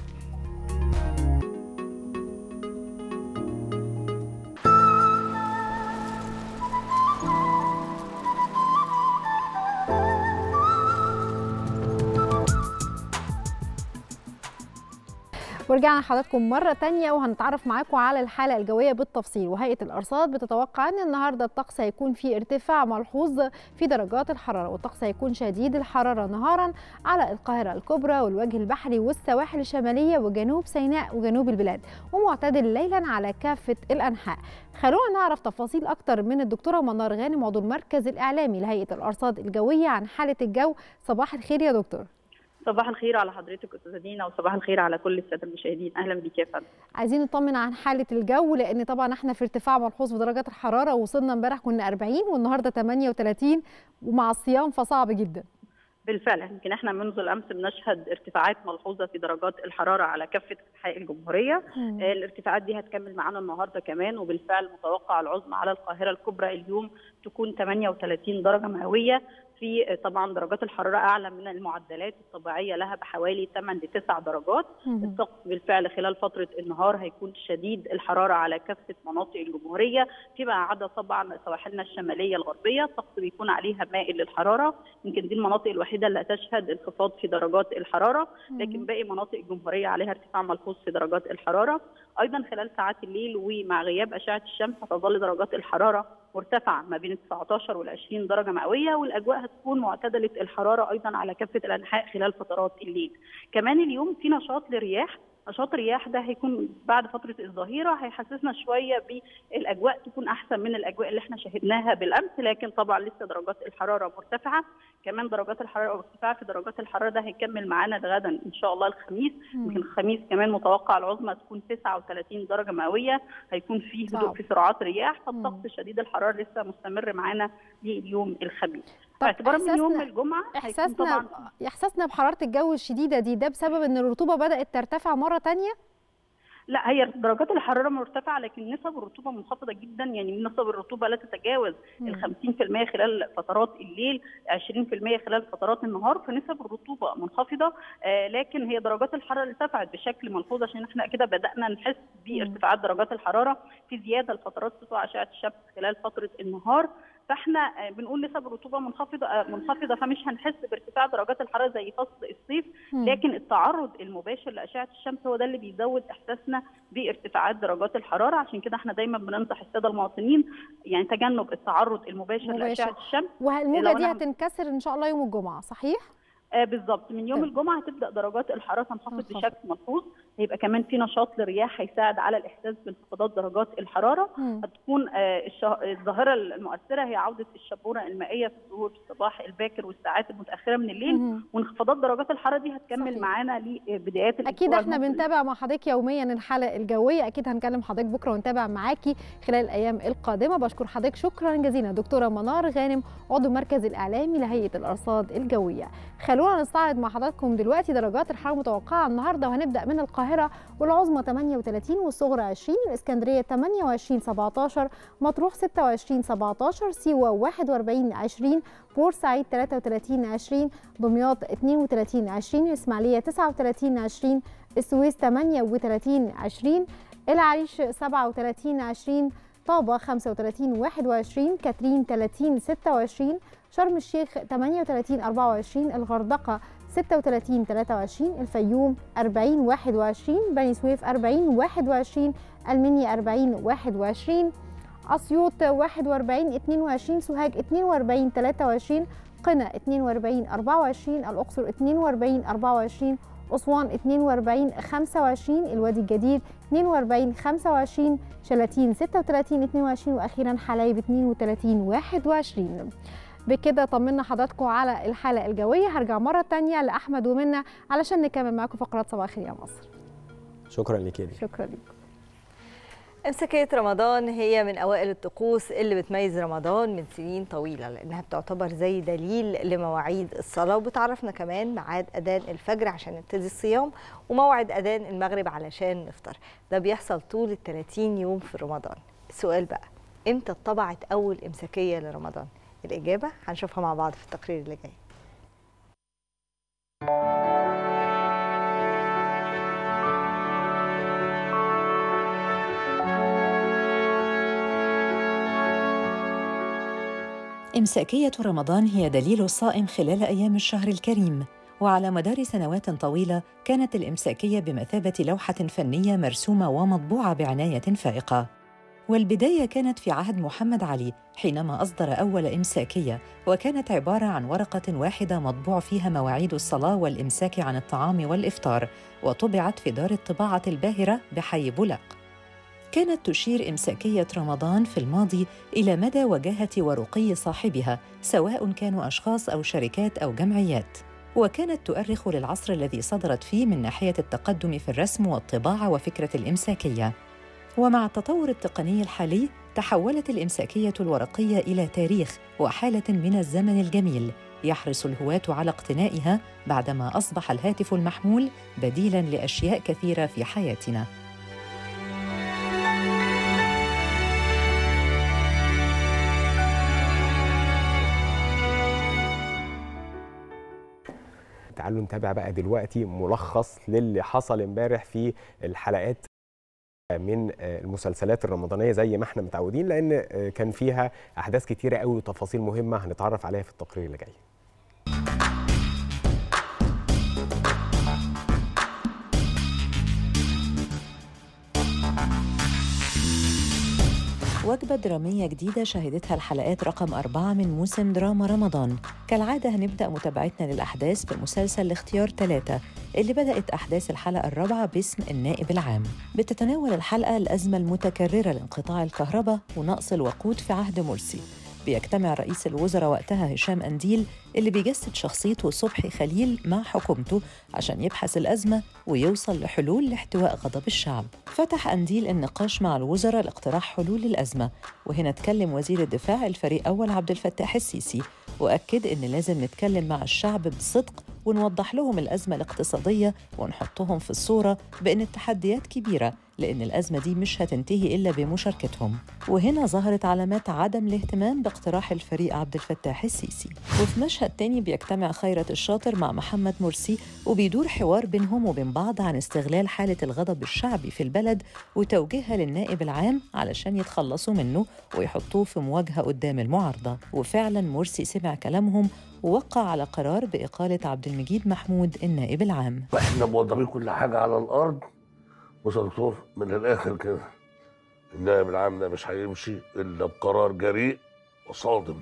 ورجعنا لحضراتكم مرة تانية وهنتعرف معاكم على الحالة الجوية بالتفصيل وهيئة الأرصاد بتتوقع أن النهاردة الطقس هيكون فيه ارتفاع ملحوظ في درجات الحرارة والطقس هيكون شديد الحرارة نهارا على القاهرة الكبرى والوجه البحري والسواحل الشمالية وجنوب سيناء وجنوب البلاد ومعتدل ليلا على كافة الأنحاء خلونا نعرف تفاصيل أكتر من الدكتورة منار غانم عضو المركز الإعلامي لهيئة الأرصاد الجوية عن حالة الجو صباح الخير يا دكتور صباح الخير على حضرتك استاذه دينا وصباح الخير على كل الساده المشاهدين اهلا بيك يا فندم عايزين نطمن عن حالة الجو لأن طبعا احنا في ارتفاع ملحوظ في درجات الحرارة وصلنا امبارح كنا 40 والنهارده 38 ومع الصيام فصعب جدا. بالفعل يمكن احنا منذ الامس بنشهد ارتفاعات ملحوظه في درجات الحراره على كافه انحاء الجمهوريه آه، الارتفاعات دي هتكمل معانا النهارده كمان وبالفعل متوقع العظمى على القاهره الكبرى اليوم تكون 38 درجه مئويه في آه، طبعا درجات الحراره اعلى من المعدلات الطبيعيه لها بحوالي 8 ل 9 درجات الطقس بالفعل خلال فتره النهار هيكون شديد الحراره على كافه مناطق الجمهوريه فيما عدا طبعا سواحلنا الشماليه الغربيه الطقس بيكون عليها مائل للحراره يمكن دي المناطق الوحيده اللي هتشهد انخفاض في درجات الحراره لكن باقي مناطق الجمهوريه عليها ارتفاع ملحوظ في درجات الحراره ايضا خلال ساعات الليل ومع غياب اشعه الشمس هتظل درجات الحراره مرتفعه ما بين 19 وال 20 درجه مئويه والاجواء هتكون معتدله الحراره ايضا على كافه الانحاء خلال فترات الليل كمان اليوم في نشاط لرياح نشاط الرياح ده هيكون بعد فتره الظهيره هيحسسنا شويه بالاجواء تكون احسن من الاجواء اللي احنا شاهدناها بالامس لكن طبعا لسه درجات الحراره مرتفعه كمان درجات الحراره او ارتفاع في درجات الحراره ده هيكمل معانا لغدا ان شاء الله الخميس يمكن الخميس كمان متوقع العظمى تكون 39 درجه مئويه هيكون فيه هدوء صعب. في سرعات رياح فالطقس شديد الحراره لسه مستمر معانا لليوم الخميس طب اعتبارا من يوم إحساسنا- الجمعه هيكون احساسنا طبعا احساسنا بحراره الجو الشديده دي ده بسبب ان الرطوبه بدات ترتفع مره تانية لا هي درجات الحراره مرتفعه لكن نسب الرطوبه منخفضه جدا يعني نسب الرطوبه لا تتجاوز ال 50% خلال فترات الليل 20% خلال فترات النهار فنسب الرطوبه منخفضه آه لكن هي درجات الحراره ارتفعت بشكل ملحوظ عشان احنا كده بدانا نحس بارتفاعات درجات الحراره في زياده لفترات سطوع اشعه الشمس خلال فتره النهار فاحنا آه، بنقول نسب الرطوبه منخفضه آه، منخفضه فمش هنحس بارتفاع درجات الحراره زي فصل الصيف مم. لكن التعرض المباشر لاشعه الشمس هو ده اللي بيزود احساسنا بارتفاعات درجات الحراره عشان كده احنا دايما بننصح الساده المواطنين يعني تجنب التعرض المباشر, مباشر. لاشعه الشمس والموجه لو دي أنا- هتنكسر ان شاء الله يوم الجمعه صحيح آه بالظبط من يوم طيب. الجمعه هتبدا درجات الحراره تنخفض تنخفض. بشكل ملحوظ هيبقى كمان في نشاط للرياح هيساعد على الاحساس بانخفاضات درجات الحراره مم. هتكون آه الشه- الظاهره المؤثره هي عوده الشبوره المائيه في الظهور في الصباح الباكر والساعات المتاخره من الليل مهم. وانخفاضات درجات الحراره دي هتكمل صحيح. معانا لبدايات الأسبوع اكيد احنا المقبل. بنتابع مع حضرتك يوميا الحلقه الجويه اكيد هنكلم حضرتك بكره ونتابع معاكي خلال الايام القادمه بشكر حضرتك شكرا جزيلا دكتوره منار غانم عضو المركز الاعلامي لهيئه الارصاد الجويه خلونا نستعرض مع حضراتكم دلوقتي درجات الحراره المتوقعه النهارده وهنبدا من القاهره والعظمى 38 والصغرى 20 الاسكندريه 28 17 مطروح 26 17 سيوه 41 20 بورسعيد 33 20 دمياط 32 20 الاسماعيليه 39 20 السويس 38 20 العريش 37 20 طابة 35 21 كاترين 30 26 شرم الشيخ 38 24 الغردقة 36 23 الفيوم 40 21 بني سويف 40 21 المنيا 40 21 أسيوط 41 22 سوهاج 42 23 قنا 42 24 الأقصر 42 24 أسوان 42 25 الوادي الجديد 42 25 شلاتين 36 22 وأخيرا حلايب 32 21 بكده طمنا حضراتكم على الحلقة الجوية هرجع مرة تانية لأحمد ومنى علشان نكمل معاكم فقرات صباح الخير يا مصر شكرا لك يا دي. شكرا لكم امساكية رمضان هي من أوائل الطقوس اللي بتميز رمضان من سنين طويلة لأنها بتعتبر زي دليل لمواعيد الصلاة وبتعرفنا كمان ميعاد أذان الفجر عشان نبتدي الصيام وموعد أذان المغرب علشان نفطر ده بيحصل طول ال 30 يوم في رمضان السؤال بقى امتى اتطبعت أول إمساكية لرمضان؟ الإجابة هنشوفها مع بعض في التقرير اللي جاي إمساكية رمضان هي دليل الصائم خلال أيام الشهر الكريم وعلى مدار سنوات طويلة كانت الإمساكية بمثابة لوحة فنية مرسومة ومطبوعة بعناية فائقة والبداية كانت في عهد محمد علي حينما أصدر أول إمساكية وكانت عبارة عن ورقة واحدة مطبوع فيها مواعيد الصلاة والإمساك عن الطعام والإفطار وطبعت في دار الطباعة الباهرة بحي بلق كانت تشير إمساكية رمضان في الماضي إلى مدى وجاهة ورقي صاحبها سواء كانوا أشخاص أو شركات أو جمعيات وكانت تؤرخ للعصر الذي صدرت فيه من ناحية التقدم في الرسم والطباعة وفكرة الإمساكية ومع التطور التقني الحالي تحولت الإمساكية الورقية إلى تاريخ وحالة من الزمن الجميل يحرص الهواة على اقتنائها بعدما أصبح الهاتف المحمول بديلاً لأشياء كثيرة في حياتنا تعالوا نتابع بقى دلوقتي ملخص للي حصل امبارح في الحلقات من المسلسلات الرمضانيه زي ما احنا متعودين لان كان فيها احداث كتيره قوي وتفاصيل مهمه هنتعرف عليها في التقرير اللي جاي وجبة درامية جديدة شهدتها الحلقات رقم أربعة من موسم دراما رمضان كالعادة هنبدأ متابعتنا للأحداث في مسلسل الاختيار ثلاثة اللي بدأت أحداث الحلقة الرابعة باسم النائب العام بتتناول الحلقة الأزمة المتكررة لانقطاع الكهرباء ونقص الوقود في عهد مرسي بيجتمع رئيس الوزراء وقتها هشام أنديل اللي بيجسد شخصيته صبحي خليل مع حكومته عشان يبحث الأزمة ويوصل لحلول لاحتواء غضب الشعب فتح أنديل النقاش مع الوزراء لاقتراح حلول للأزمة وهنا اتكلم وزير الدفاع الفريق أول عبد الفتاح السيسي وأكد إن لازم نتكلم مع الشعب بصدق ونوضح لهم الأزمة الاقتصادية ونحطهم في الصورة بأن التحديات كبيرة لأن الأزمة دي مش هتنتهي إلا بمشاركتهم وهنا ظهرت علامات عدم الاهتمام باقتراح الفريق عبد الفتاح السيسي وفي مشهد تاني بيجتمع خيرت الشاطر مع محمد مرسي وبيدور حوار بينهم وبين بعض عن استغلال حالة الغضب الشعبي في البلد وتوجيهها للنائب العام علشان يتخلصوا منه ويحطوه في مواجهة قدام المعارضة وفعلا مرسي سمع كلامهم ووقع على قرار بإقالة عبد المجيد محمود النائب العام احنا موضبين كل حاجه على الارض بص يا دكتور من الاخر كده النائب العام ده مش هيمشي الا بقرار جريء وصادم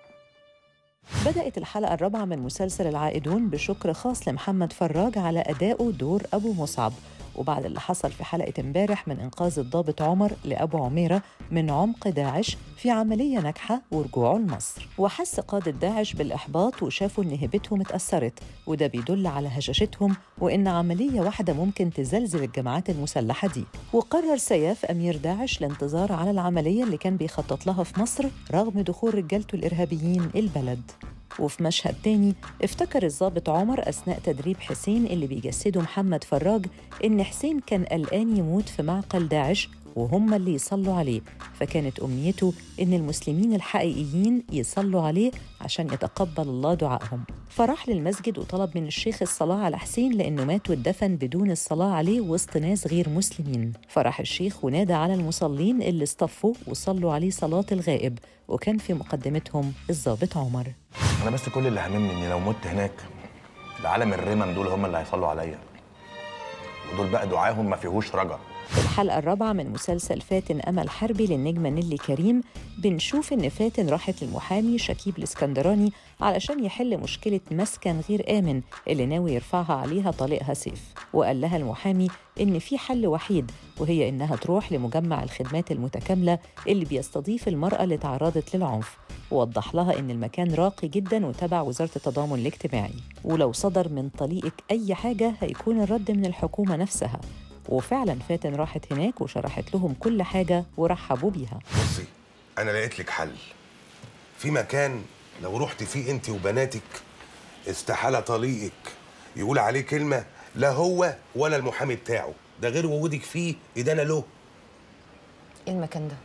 بدأت الحلقة الرابعة من مسلسل العائدون بشكر خاص لمحمد فراج على أدائه دور أبو مصعب وبعد اللي حصل في حلقة امبارح من إنقاذ الضابط عمر لأبو عميرة من عمق داعش في عملية ناجحة ورجوعه لمصر وحس قادة داعش بالإحباط وشافوا إن هيبتهم اتأثرت وده بيدل على هشاشتهم وإن عملية واحدة ممكن تزلزل الجماعات المسلحة دي وقرر سياف أمير داعش الانتظار على العملية اللي كان بيخطط لها في مصر رغم دخول رجالته الإرهابيين البلد وفي مشهد تاني افتكر الضابط عمر أثناء تدريب حسين اللي بيجسده محمد فراج إن حسين كان قلقان يموت في معقل داعش وهم اللي يصلوا عليه فكانت أمنيته إن المسلمين الحقيقيين يصلوا عليه عشان يتقبل الله دعائهم فراح للمسجد وطلب من الشيخ الصلاة على حسين لأنه مات واتدفن بدون الصلاة عليه وسط ناس غير مسلمين فراح الشيخ ونادى على المصلين اللي اصطفوا وصلوا عليه صلاة الغائب وكان في مقدمتهم الضابط عمر انا بس كل اللي هاممني اني لو مت هناك العالم الرمم دول هم اللي هيصلوا عليا ودول بقى دعاهم ما فيهوش رجا في الحلقة الرابعة من مسلسل فاتن أمل حربي للنجمة نيلي كريم بنشوف إن فاتن راحت للمحامي شكيب الإسكندراني علشان يحل مشكلة مسكن غير آمن اللي ناوي يرفعها عليها طليقها سيف وقال لها المحامي إن في حل وحيد وهي إنها تروح لمجمع الخدمات المتكاملة اللي بيستضيف المرأة اللي تعرضت للعنف ووضح لها إن المكان راقي جدا وتبع وزارة التضامن الاجتماعي ولو صدر من طليقك أي حاجة هيكون الرد من الحكومة نفسها وفعلا فاتن راحت هناك وشرحت لهم كل حاجة ورحبوا بيها بصي انا لقيت لك حل في مكان لو رحت فيه انت وبناتك استحاله طليقك يقول عليه كلمه لا هو ولا المحامي بتاعه ده غير وجودك فيه ادانه له ايه المكان ده؟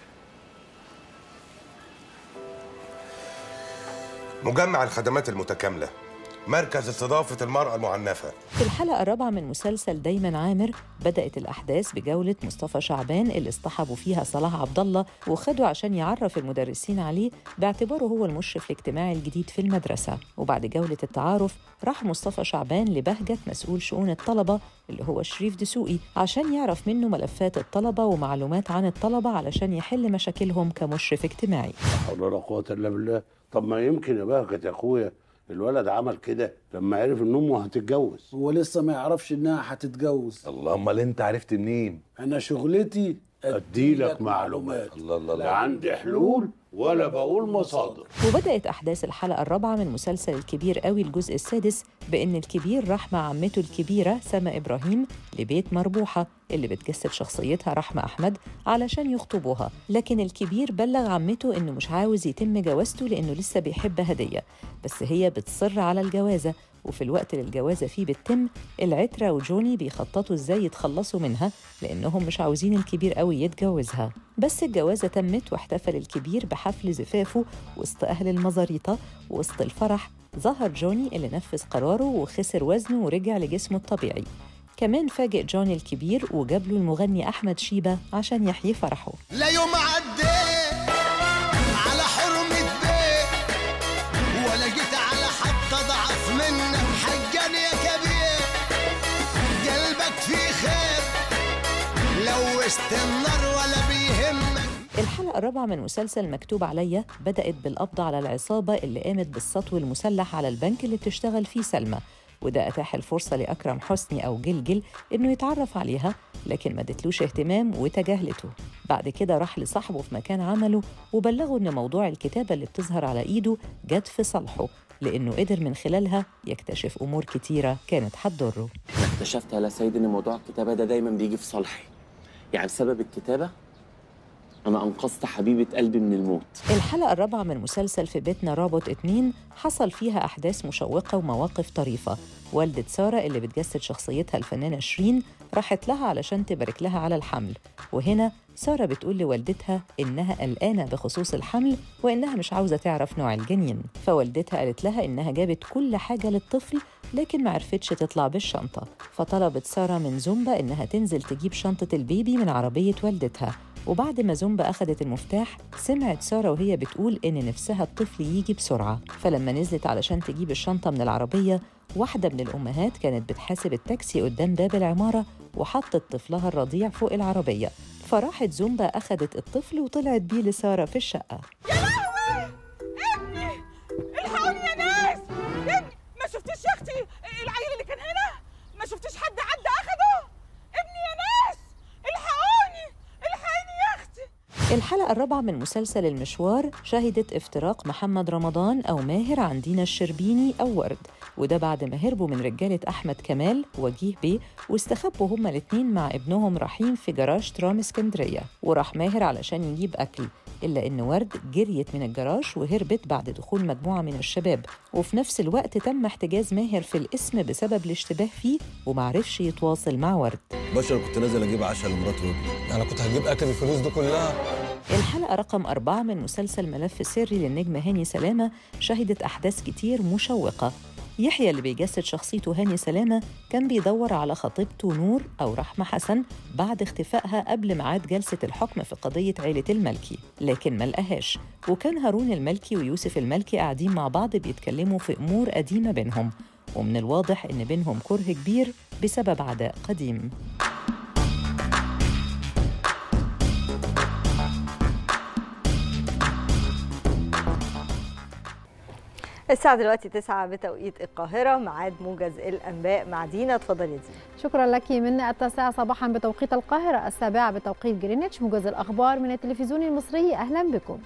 مجمع الخدمات المتكامله مركز استضافه المراه المعنفه في الحلقة الرابعة من مسلسل دايما عامر بدأت الأحداث بجولة مصطفى شعبان اللي اصطحبوا فيها صلاح عبد الله وخدوا عشان يعرف المدرسين عليه باعتباره هو المشرف الاجتماعي الجديد في المدرسة وبعد جولة التعارف راح مصطفى شعبان لبهجة مسؤول شؤون الطلبة اللي هو شريف دسوقي عشان يعرف منه ملفات الطلبة ومعلومات عن الطلبة علشان يحل مشاكلهم كمشرف اجتماعي حول ولا قوه الا بالله طب ما يمكن يا بهجت يا اخويا الولد عمل كده لما عرف ان امه هتتجوز هو لسه ما يعرفش انها هتتجوز الله امال انت عرفت منين انا شغلتي اديلك معلومات الله الله لا عندي حلول ولا بقول مصادر وبدأت أحداث الحلقة الرابعة من مسلسل الكبير قوي الجزء السادس بإن الكبير راح مع عمته الكبيرة سما إبراهيم لبيت مربوحة اللي بتجسد شخصيتها رحمة أحمد علشان يخطبوها لكن الكبير بلغ عمته إنه مش عاوز يتم جوازته لأنه لسه بيحب هدية بس هي بتصر على الجوازة وفي الوقت اللي الجوازة فيه بتتم العترة وجوني بيخططوا ازاي يتخلصوا منها لأنهم مش عاوزين الكبير قوي يتجوزها بس الجوازة تمت واحتفل الكبير بحفل زفافه وسط أهل المزاريطة وسط الفرح ظهر جوني اللي نفذ قراره وخسر وزنه ورجع لجسمه الطبيعي كمان فاجئ جوني الكبير وجاب له المغني أحمد شيبة عشان يحيي فرحه لا يوم عديت على حرمة بيت ولا جيت على حد ضعف منك حجان يا كبير قلبك فيه خير لو وسط النار ولا بيهمك الحلقة الرابعة من مسلسل مكتوب عليا بدأت بالقبض على العصابة اللي قامت بالسطو المسلح على البنك اللي بتشتغل فيه سلمى وده أتاح الفرصة لأكرم حسني أو جلجل إنه يتعرف عليها لكن ما ادتلوش اهتمام وتجاهلته بعد كده راح لصاحبه في مكان عمله وبلغه إن موضوع الكتابة اللي بتظهر على إيده جت في صالحه لأنه قدر من خلالها يكتشف أمور كتيرة كانت هتضره اكتشفت يا سيد ان موضوع الكتابه ده دايما بيجي في صالحي يعني بسبب الكتابه أنا أنقذت حبيبة قلبي من الموت الحلقة الرابعة من مسلسل في بيتنا رابط اتنين حصل فيها أحداث مشوقة ومواقف طريفة والدة سارة اللي بتجسد شخصيتها الفنانة شيرين راحت لها علشان تبارك لها على الحمل وهنا سارة بتقول لوالدتها إنها قلقانة بخصوص الحمل وإنها مش عاوزة تعرف نوع الجنين فوالدتها قالت لها إنها جابت كل حاجة للطفل لكن ما عرفتش تطلع بالشنطة فطلبت سارة من زومبا إنها تنزل تجيب شنطة البيبي من عربية والدتها وبعد ما زومبا أخدت المفتاح سمعت سارة وهي بتقول إن نفسها الطفل يجي بسرعة فلما نزلت علشان تجيب الشنطة من العربية واحدة من الأمهات كانت بتحاسب التاكسي قدام باب العمارة وحطت طفلها الرضيع فوق العربية فراحت زومبا أخدت الطفل وطلعت بيه لسارة في الشقة الحقوني يا ناس ابني ما شفتيش يا اختي العيل اللي كان هنا ما شفتيش حد عدى اخده ابني يا ناس الحقوني الحقيني يا اختي الحلقة الرابعة من مسلسل المشوار شهدت افتراق محمد رمضان أو ماهر عن دينا الشربيني أو ورد وده بعد ما هربوا من رجالة أحمد كمال وجيه بيه واستخبوا هما الاتنين مع ابنهم رحيم في جراج ترام اسكندرية وراح ماهر علشان يجيب أكل إلا إن ورد جريت من الجراج وهربت بعد دخول مجموعة من الشباب وفي نفس الوقت تم احتجاز ماهر في الاسم بسبب الاشتباه فيه ومعرفش يتواصل مع ورد باشا كنت نازل اجيب عشاء لمراتي وابني انا كنت هجيب اكل الفلوس دي كلها الحلقة رقم أربعة من مسلسل ملف سري للنجم هاني سلامة شهدت أحداث كتير مشوقة يحيى اللي بيجسد شخصيته هاني سلامة كان بيدور على خطيبته نور أو رحمة حسن بعد اختفائها قبل ميعاد جلسة الحكم في قضية عيلة الملكي لكن ما لقاهاش وكان هارون الملكي ويوسف الملكي قاعدين مع بعض بيتكلموا في أمور قديمة بينهم ومن الواضح إن بينهم كره كبير بسبب عداء قديم الساعة دلوقتي 9 بتوقيت القاهرة ميعاد موجز الأنباء مع دينا اتفضلي يا دينا شكرا لك من التاسعة صباحا بتوقيت القاهرة السابعة بتوقيت جرينتش موجز الأخبار من التلفزيون المصري أهلا بكم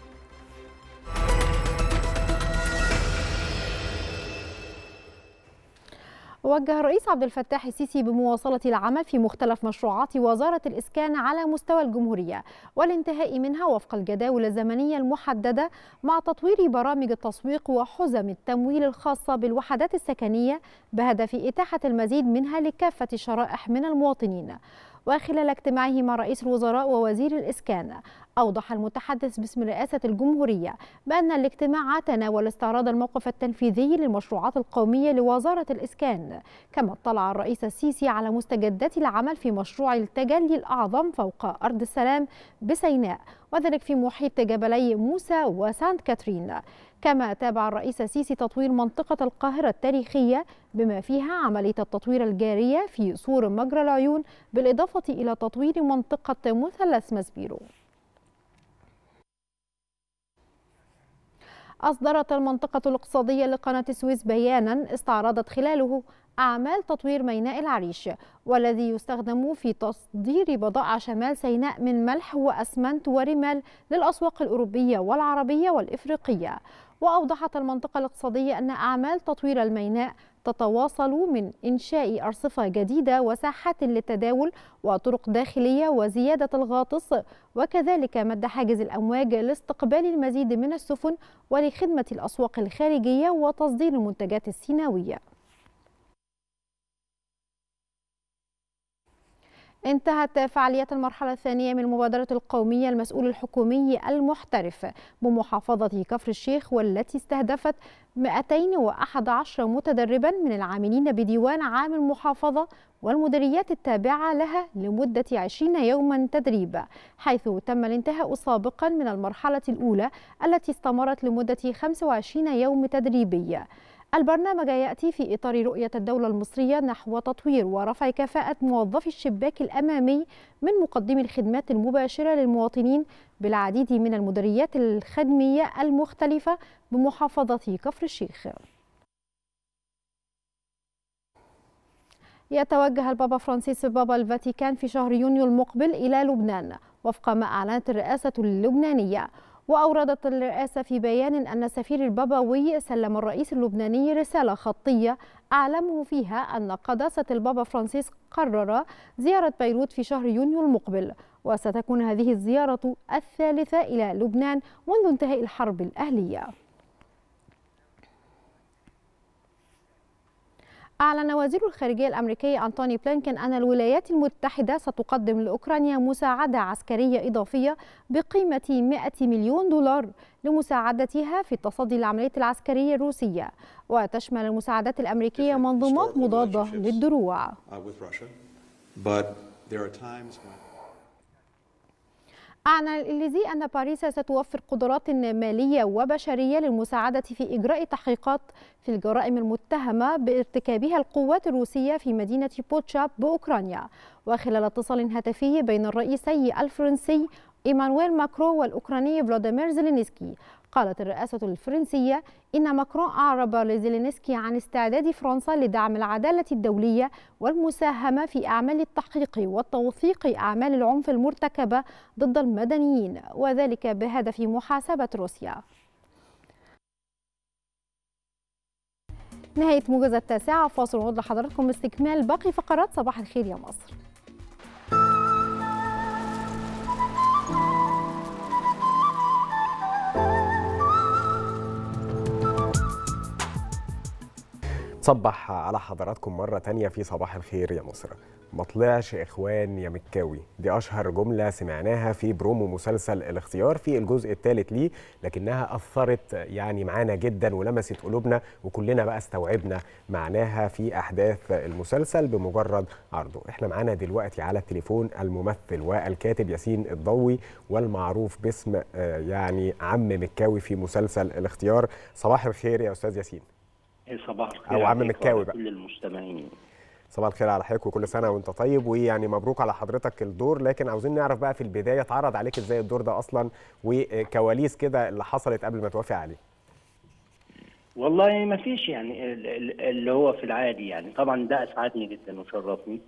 وجه الرئيس عبد الفتاح السيسي بمواصلة العمل في مختلف مشروعات وزارة الإسكان على مستوى الجمهورية والانتهاء منها وفق الجداول الزمنية المحددة مع تطوير برامج التسويق وحزم التمويل الخاصة بالوحدات السكنية بهدف إتاحة المزيد منها لكافة الشرائح من المواطنين وخلال اجتماعه مع رئيس الوزراء ووزير الإسكان أوضح المتحدث باسم رئاسة الجمهورية بأن الاجتماع تناول استعراض الموقف التنفيذي للمشروعات القومية لوزارة الإسكان كما اطلع الرئيس السيسي على مستجدات العمل في مشروع التجلي الأعظم فوق أرض السلام بسيناء وذلك في محيط جبلي موسى وسانت كاترين كما تابع الرئيس السيسي تطوير منطقة القاهرة التاريخية بما فيها عملية التطوير الجارية في سور مجرى العيون بالإضافة إلى تطوير منطقة مثلث مسبيرو أصدرت المنطقة الاقتصادية لقناة السويس بيانا استعرضت خلاله أعمال تطوير ميناء العريش والذي يستخدم في تصدير بضائع شمال سيناء من ملح وأسمنت ورمال للأسواق الأوروبية والعربية والإفريقية وأوضحت المنطقة الاقتصادية أن أعمال تطوير الميناء تتواصل من إنشاء أرصفة جديدة وساحات للتداول وطرق داخلية وزيادة الغاطس وكذلك مد حاجز الأمواج لاستقبال المزيد من السفن ولخدمة الأسواق الخارجية وتصدير المنتجات السيناوية انتهت فعاليات المرحلة الثانية من المبادرة القومية المسؤول الحكومي المحترف بمحافظة كفر الشيخ والتي استهدفت 211 متدربا من العاملين بديوان عام المحافظة والمديريات التابعة لها لمدة 20 يوما تدريب حيث تم الانتهاء سابقا من المرحلة الأولى التي استمرت لمدة 25 يوم تدريبي البرنامج يأتي في إطار رؤية الدولة المصرية نحو تطوير ورفع كفاءة موظفي الشباك الأمامي من مقدمي الخدمات المباشرة للمواطنين بالعديد من المديريات الخدمية المختلفة بمحافظة كفر الشيخ يتوجه البابا فرانسيس بابا الفاتيكان في شهر يونيو المقبل إلى لبنان وفق ما أعلنت الرئاسة اللبنانية وأوردت الرئاسة في بيان أن السفير البابوي سلم الرئيس اللبناني رسالة خطية أعلمه فيها أن قداسة البابا فرانسيس قرر زيارة بيروت في شهر يونيو المقبل وستكون هذه الزيارة الثالثة إلى لبنان منذ انتهاء الحرب الأهلية أعلن وزير الخارجية الأمريكي أنتوني بلينكين أن الولايات المتحدة ستقدم لأوكرانيا مساعدة عسكرية إضافية بقيمة 100 مليون دولار لمساعدتها في التصدي للعملية العسكرية الروسية وتشمل المساعدات الأمريكية منظومات مضادة للدروع uh, with Russia, but there are times when أعلن الإنجليزي أن باريس ستوفر قدرات مالية وبشرية للمساعدة في إجراء تحقيقات في الجرائم المتهمة بارتكابها القوات الروسية في مدينة بوتشاب بأوكرانيا وخلال اتصال هاتفي بين الرئيسي الفرنسي إيمانويل ماكرون والأوكراني فلاديمير زيلينسكي قالت الرئاسة الفرنسية إن ماكرون أعرب لزيلينسكي عن استعداد فرنسا لدعم العدالة الدولية والمساهمة في أعمال التحقيق وتوثيق أعمال العنف المرتكبة ضد المدنيين وذلك بهدف محاسبة روسيا نهاية موجز التاسعة فاصل ونعود لحضراتكم استكمال باقي فقرات صباح الخير يا مصر صبح على حضراتكم مرة تانية في صباح الخير يا مصر ما طلعش إخوان يا مكاوي دي أشهر جملة سمعناها في برومو مسلسل الاختيار في الجزء الثالث ليه لكنها أثرت يعني معانا جدا ولمست قلوبنا وكلنا بقى استوعبنا معناها في أحداث المسلسل بمجرد عرضه احنا معانا دلوقتي على التليفون الممثل والكاتب ياسين الضوي والمعروف باسم آه، يعني عم مكاوي في مسلسل الاختيار صباح الخير يا أستاذ ياسين صباح الخير أو عم عليك مكاوي وعلى بقى. كل المستمعين صباح الخير على حضرتك وكل سنه وانت طيب ويعني مبروك على حضرتك الدور لكن عاوزين نعرف بقى في البدايه اتعرض عليك ازاي الدور ده اصلا وكواليس كده اللي حصلت قبل ما توافق عليه والله ما فيش يعني ال- ال- اللي هو في العادي يعني طبعا ده اسعدني جدا وشرفني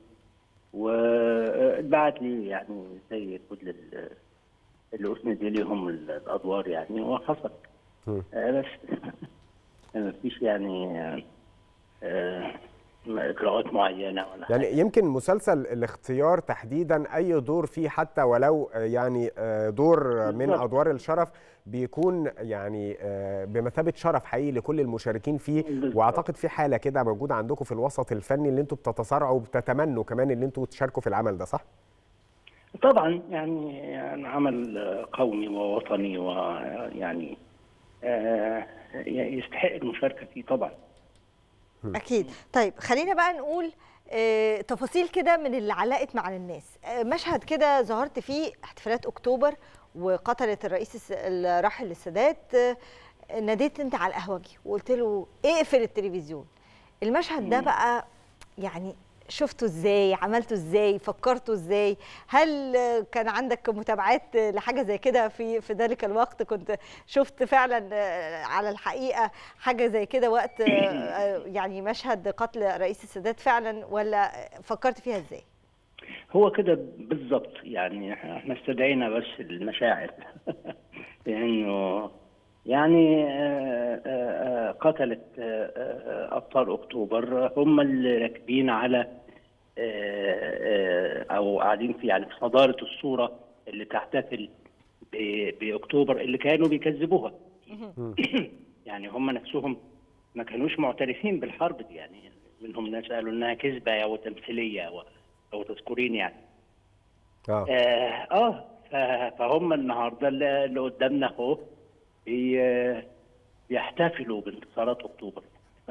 واتبعت لي يعني زي كل ال- اللي اسند ليهم ال- الادوار يعني وحصل مم. آه، بس ما فيش يعني آه، آه، اجراءات معينه ولا يعني يمكن مسلسل الاختيار تحديدا اي دور فيه حتى ولو آه، يعني آه، دور من بالظبط. ادوار الشرف بيكون يعني آه، بمثابه شرف حقيقي لكل المشاركين فيه واعتقد في حاله كده موجوده عندكم في الوسط الفني اللي انتم بتتصارعوا وبتتمنوا كمان ان انتم تشاركوا في العمل ده صح؟ طبعا يعني يعني عمل قومي ووطني ويعني آه، يستحق المشاركه فيه طبعا اكيد طيب خلينا بقى نقول آه، تفاصيل كده من اللي علقت مع الناس آه، مشهد كده ظهرت فيه احتفالات اكتوبر وقتلة الرئيس الس- الراحل السادات آه، ناديت انت على القهوجي وقلت له اقفل التلفزيون المشهد ده بقى يعني شفته ازاي عملته ازاي فكرته ازاي هل آه، كان عندك متابعات آه، لحاجه زي كده في في ذلك الوقت كنت شفت فعلا آه، على الحقيقه حاجه زي كده وقت آه، آه، يعني مشهد قتل رئيس السادات فعلا ولا فكرت فيها ازاي هو كده بالظبط يعني احنا استدعينا بس المشاعر لانه يعني آه، آه، آه، قتلت آه، آه، ابطال اكتوبر هم اللي راكبين على آه، آه، او قاعدين في يعني في صداره الصوره اللي تحتفل ب- باكتوبر اللي كانوا بيكذبوها يعني هم نفسهم ما كانوش معترفين بالحرب دي يعني منهم ناس قالوا انها كذبه او تمثيليه او لو تذكرين يعني اه اه, آه ف- فهم النهارده اللي اللي قدامنا اهو بي- بيحتفلوا بانتصارات اكتوبر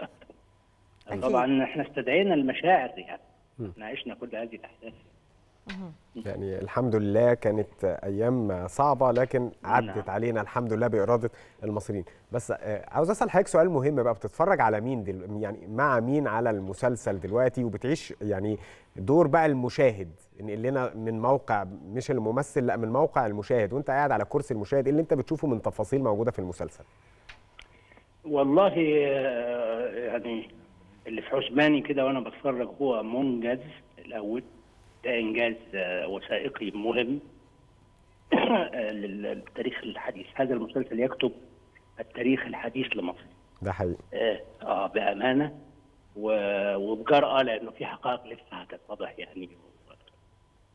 طبعا احنا استدعينا المشاعر دي يعني احنا عشنا كل هذه الاحداث يعني الحمد لله كانت ايام صعبه لكن عدت علينا الحمد لله باراده المصريين بس آه، عاوز اسال حضرتك سؤال مهم بقى بتتفرج على مين دل... يعني مع مين على المسلسل دلوقتي وبتعيش يعني دور بقى المشاهد نقل لنا من موقع مش الممثل لا من موقع المشاهد وانت قاعد على كرسي المشاهد ايه اللي انت بتشوفه من تفاصيل موجوده في المسلسل والله آه، يعني اللي في حسباني كده وانا بتفرج هو منجز الاول ده انجاز آه، وثائقي مهم آه، لل- للتاريخ الحديث هذا المسلسل يكتب التاريخ الحديث لمصر ده حقيقي آه, اه بامانه و- وبجرأه لانه في حقائق لسه هتتضح يعني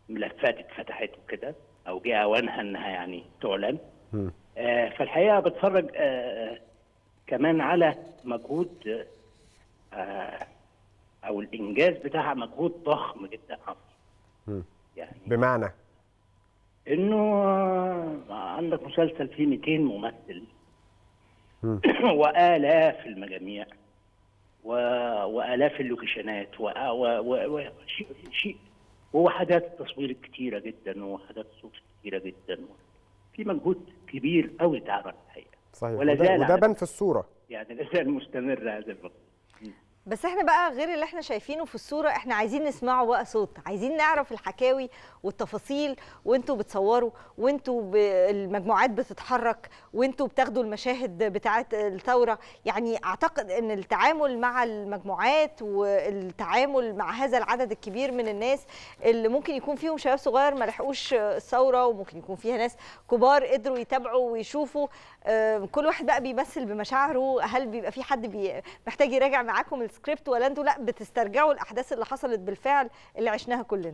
ملفات اتفتحت وكده او جه اوانها انها يعني تعلن آه، فالحقيقه بتفرج آه، كمان على مجهود آه، او الانجاز بتاعها مجهود ضخم جدا مم. يعني بمعنى انه آه، عندك مسلسل فيه 200 ممثل مم. والاف المجاميع و... والاف اللوكيشنات و... و... و... و... شيء شيء ووحدات التصوير كتيره جدا ووحدات الصوت كتيره جدا في مجهود كبير قوي اتعمل الحقيقه صحيح ولا وده, زال وده على- بان في الصوره يعني لا زال مستمر هذا المجهود بس احنا بقى غير اللي احنا شايفينه في الصوره احنا عايزين نسمعه بقى صوت عايزين نعرف الحكاوي والتفاصيل وانتوا بتصوروا وانتوا ب- المجموعات بتتحرك وانتوا بتاخدوا المشاهد بتاعه الثوره يعني اعتقد ان التعامل مع المجموعات والتعامل مع هذا العدد الكبير من الناس اللي ممكن يكون فيهم شباب صغير ما لحقوش الثوره وممكن يكون فيها ناس كبار قدروا يتابعوا ويشوفوا آه، كل واحد بقى بيمثل بمشاعره هل بيبقى في حد بي محتاج يراجع معاكم السكريبت ولا انتوا لا بتسترجعوا الاحداث اللي حصلت بالفعل اللي عشناها كلنا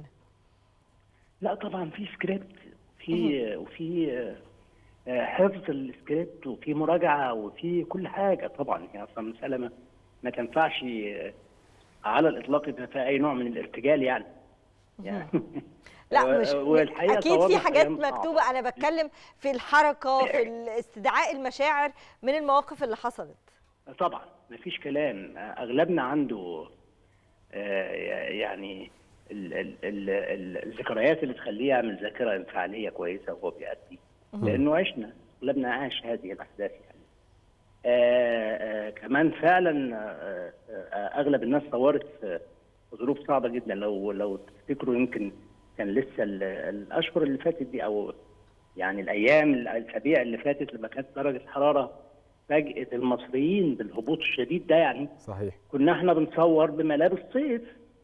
لا طبعا في سكريبت في وفي آه، حفظ السكريبت وفي مراجعه وفي كل حاجه طبعا هي اصلا مساله ما, ما تنفعش آه، على الاطلاق يبقى فيها اي نوع من الارتجال يعني يعني لا مش والحقيقة اكيد في صورنا حاجات أيام صعبة. مكتوبه انا بتكلم في الحركه في استدعاء المشاعر من المواقف اللي حصلت طبعا مفيش كلام اغلبنا عنده آه، يعني ال- ال- ال- ال- الذكريات اللي تخليه يعمل ذاكره انفعاليه كويسه وهو بيأدي مهم. لانه عشنا اغلبنا عاش هذه الاحداث يعني آه، آه، كمان فعلا آه، آه، اغلب الناس صورت في في ظروف صعبه جدا لو لو تفتكروا يمكن كان لسه ال- الاشهر اللي فاتت دي او يعني الايام الاسابيع اللي فاتت لما كانت درجه الحراره فاجئت المصريين بالهبوط الشديد ده يعني صحيح كنا احنا بنصور بملابس صيف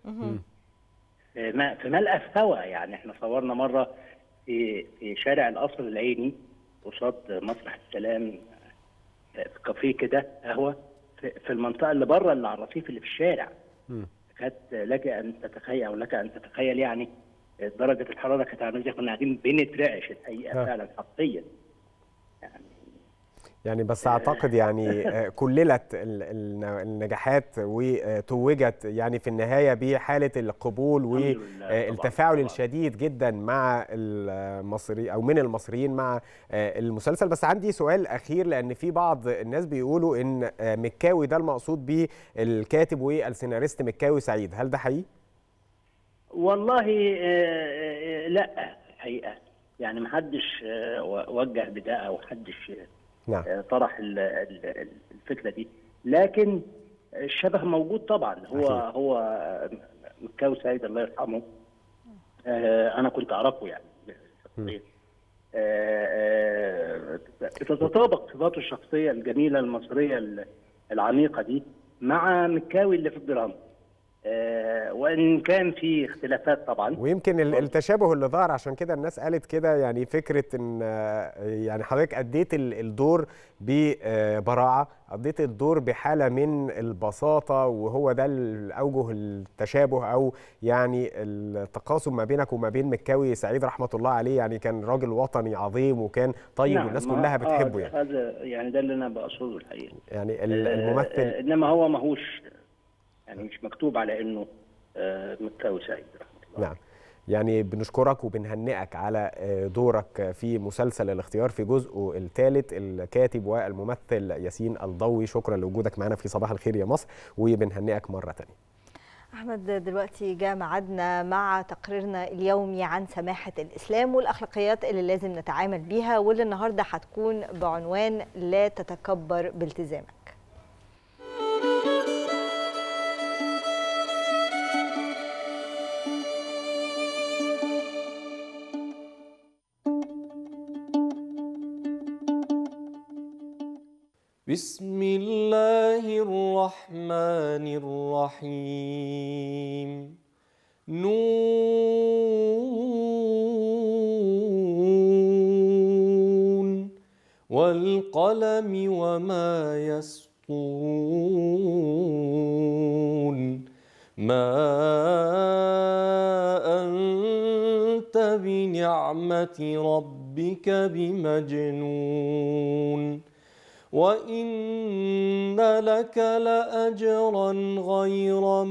في م- في ملقى هوا يعني احنا صورنا مره في في شارع القصر العيني قصاد مسرح السلام في كافيه كده قهوه في في المنطقه اللي بره اللي على الرصيف اللي في الشارع مم. كانت لك ان تتخيل او لك ان تتخيل يعني درجه الحراره كانت عامله ازاي كنا قاعدين بنترعش الحقيقه آه. فعلا حرفيا يعني بس اعتقد يعني آه، كللت ال- ال- النجاحات وتوجت يعني في النهايه بحاله القبول والتفاعل الشديد جدا مع المصري او من المصريين مع آه، المسلسل بس عندي سؤال اخير لان في بعض الناس بيقولوا ان آه، مكاوي ده المقصود بيه الكاتب والسيناريست مكاوي سعيد هل ده حقيقي؟ والله آه، آه، لا الحقيقه يعني محدش آه، وجه بده او محدش نعم آه، طرح ال- ال- الفكره دي لكن الشبه موجود طبعا هو أكيد. هو آه، مكاوي سعيد الله يرحمه آه، انا كنت اعرفه يعني شخصيا آه، آه، بتتطابق صفاته الشخصيه الجميله المصريه ال- العميقه دي مع مكاوي اللي في الدراما آه، وان كان في اختلافات طبعا ويمكن ال- التشابه اللي ظهر عشان كده الناس قالت كده يعني فكره ان آه، يعني حضرتك اديت ال- الدور ببراعه اديت الدور بحاله من البساطه وهو ده الاوجه التشابه او يعني التقاسم ما بينك وما بين مكاوي سعيد رحمه الله عليه يعني كان راجل وطني عظيم وكان طيب نعم، والناس ما- كلها آه، بتحبه يعني هذا يعني ده اللي انا بقصده الحقيقه يعني ال- آه، الممثل آه، انما هو ماهوش يعني مش مكتوب على انه آه، مكاوي سعيد نعم يعني بنشكرك وبنهنئك على آه، دورك في مسلسل الاختيار في جزءه الثالث الكاتب والممثل ياسين الضوي شكرا لوجودك معنا في صباح الخير يا مصر وبنهنئك مرة تانية احمد دلوقتي جاء ميعادنا مع تقريرنا اليومي عن سماحه الاسلام والاخلاقيات اللي لازم نتعامل بيها واللي النهارده هتكون بعنوان لا تتكبر بالتزامك بسم الله الرحمن الرحيم نون والقلم وما يسطرون ما أنت بنعمة ربك بمجنون وإن لك لأجرا غير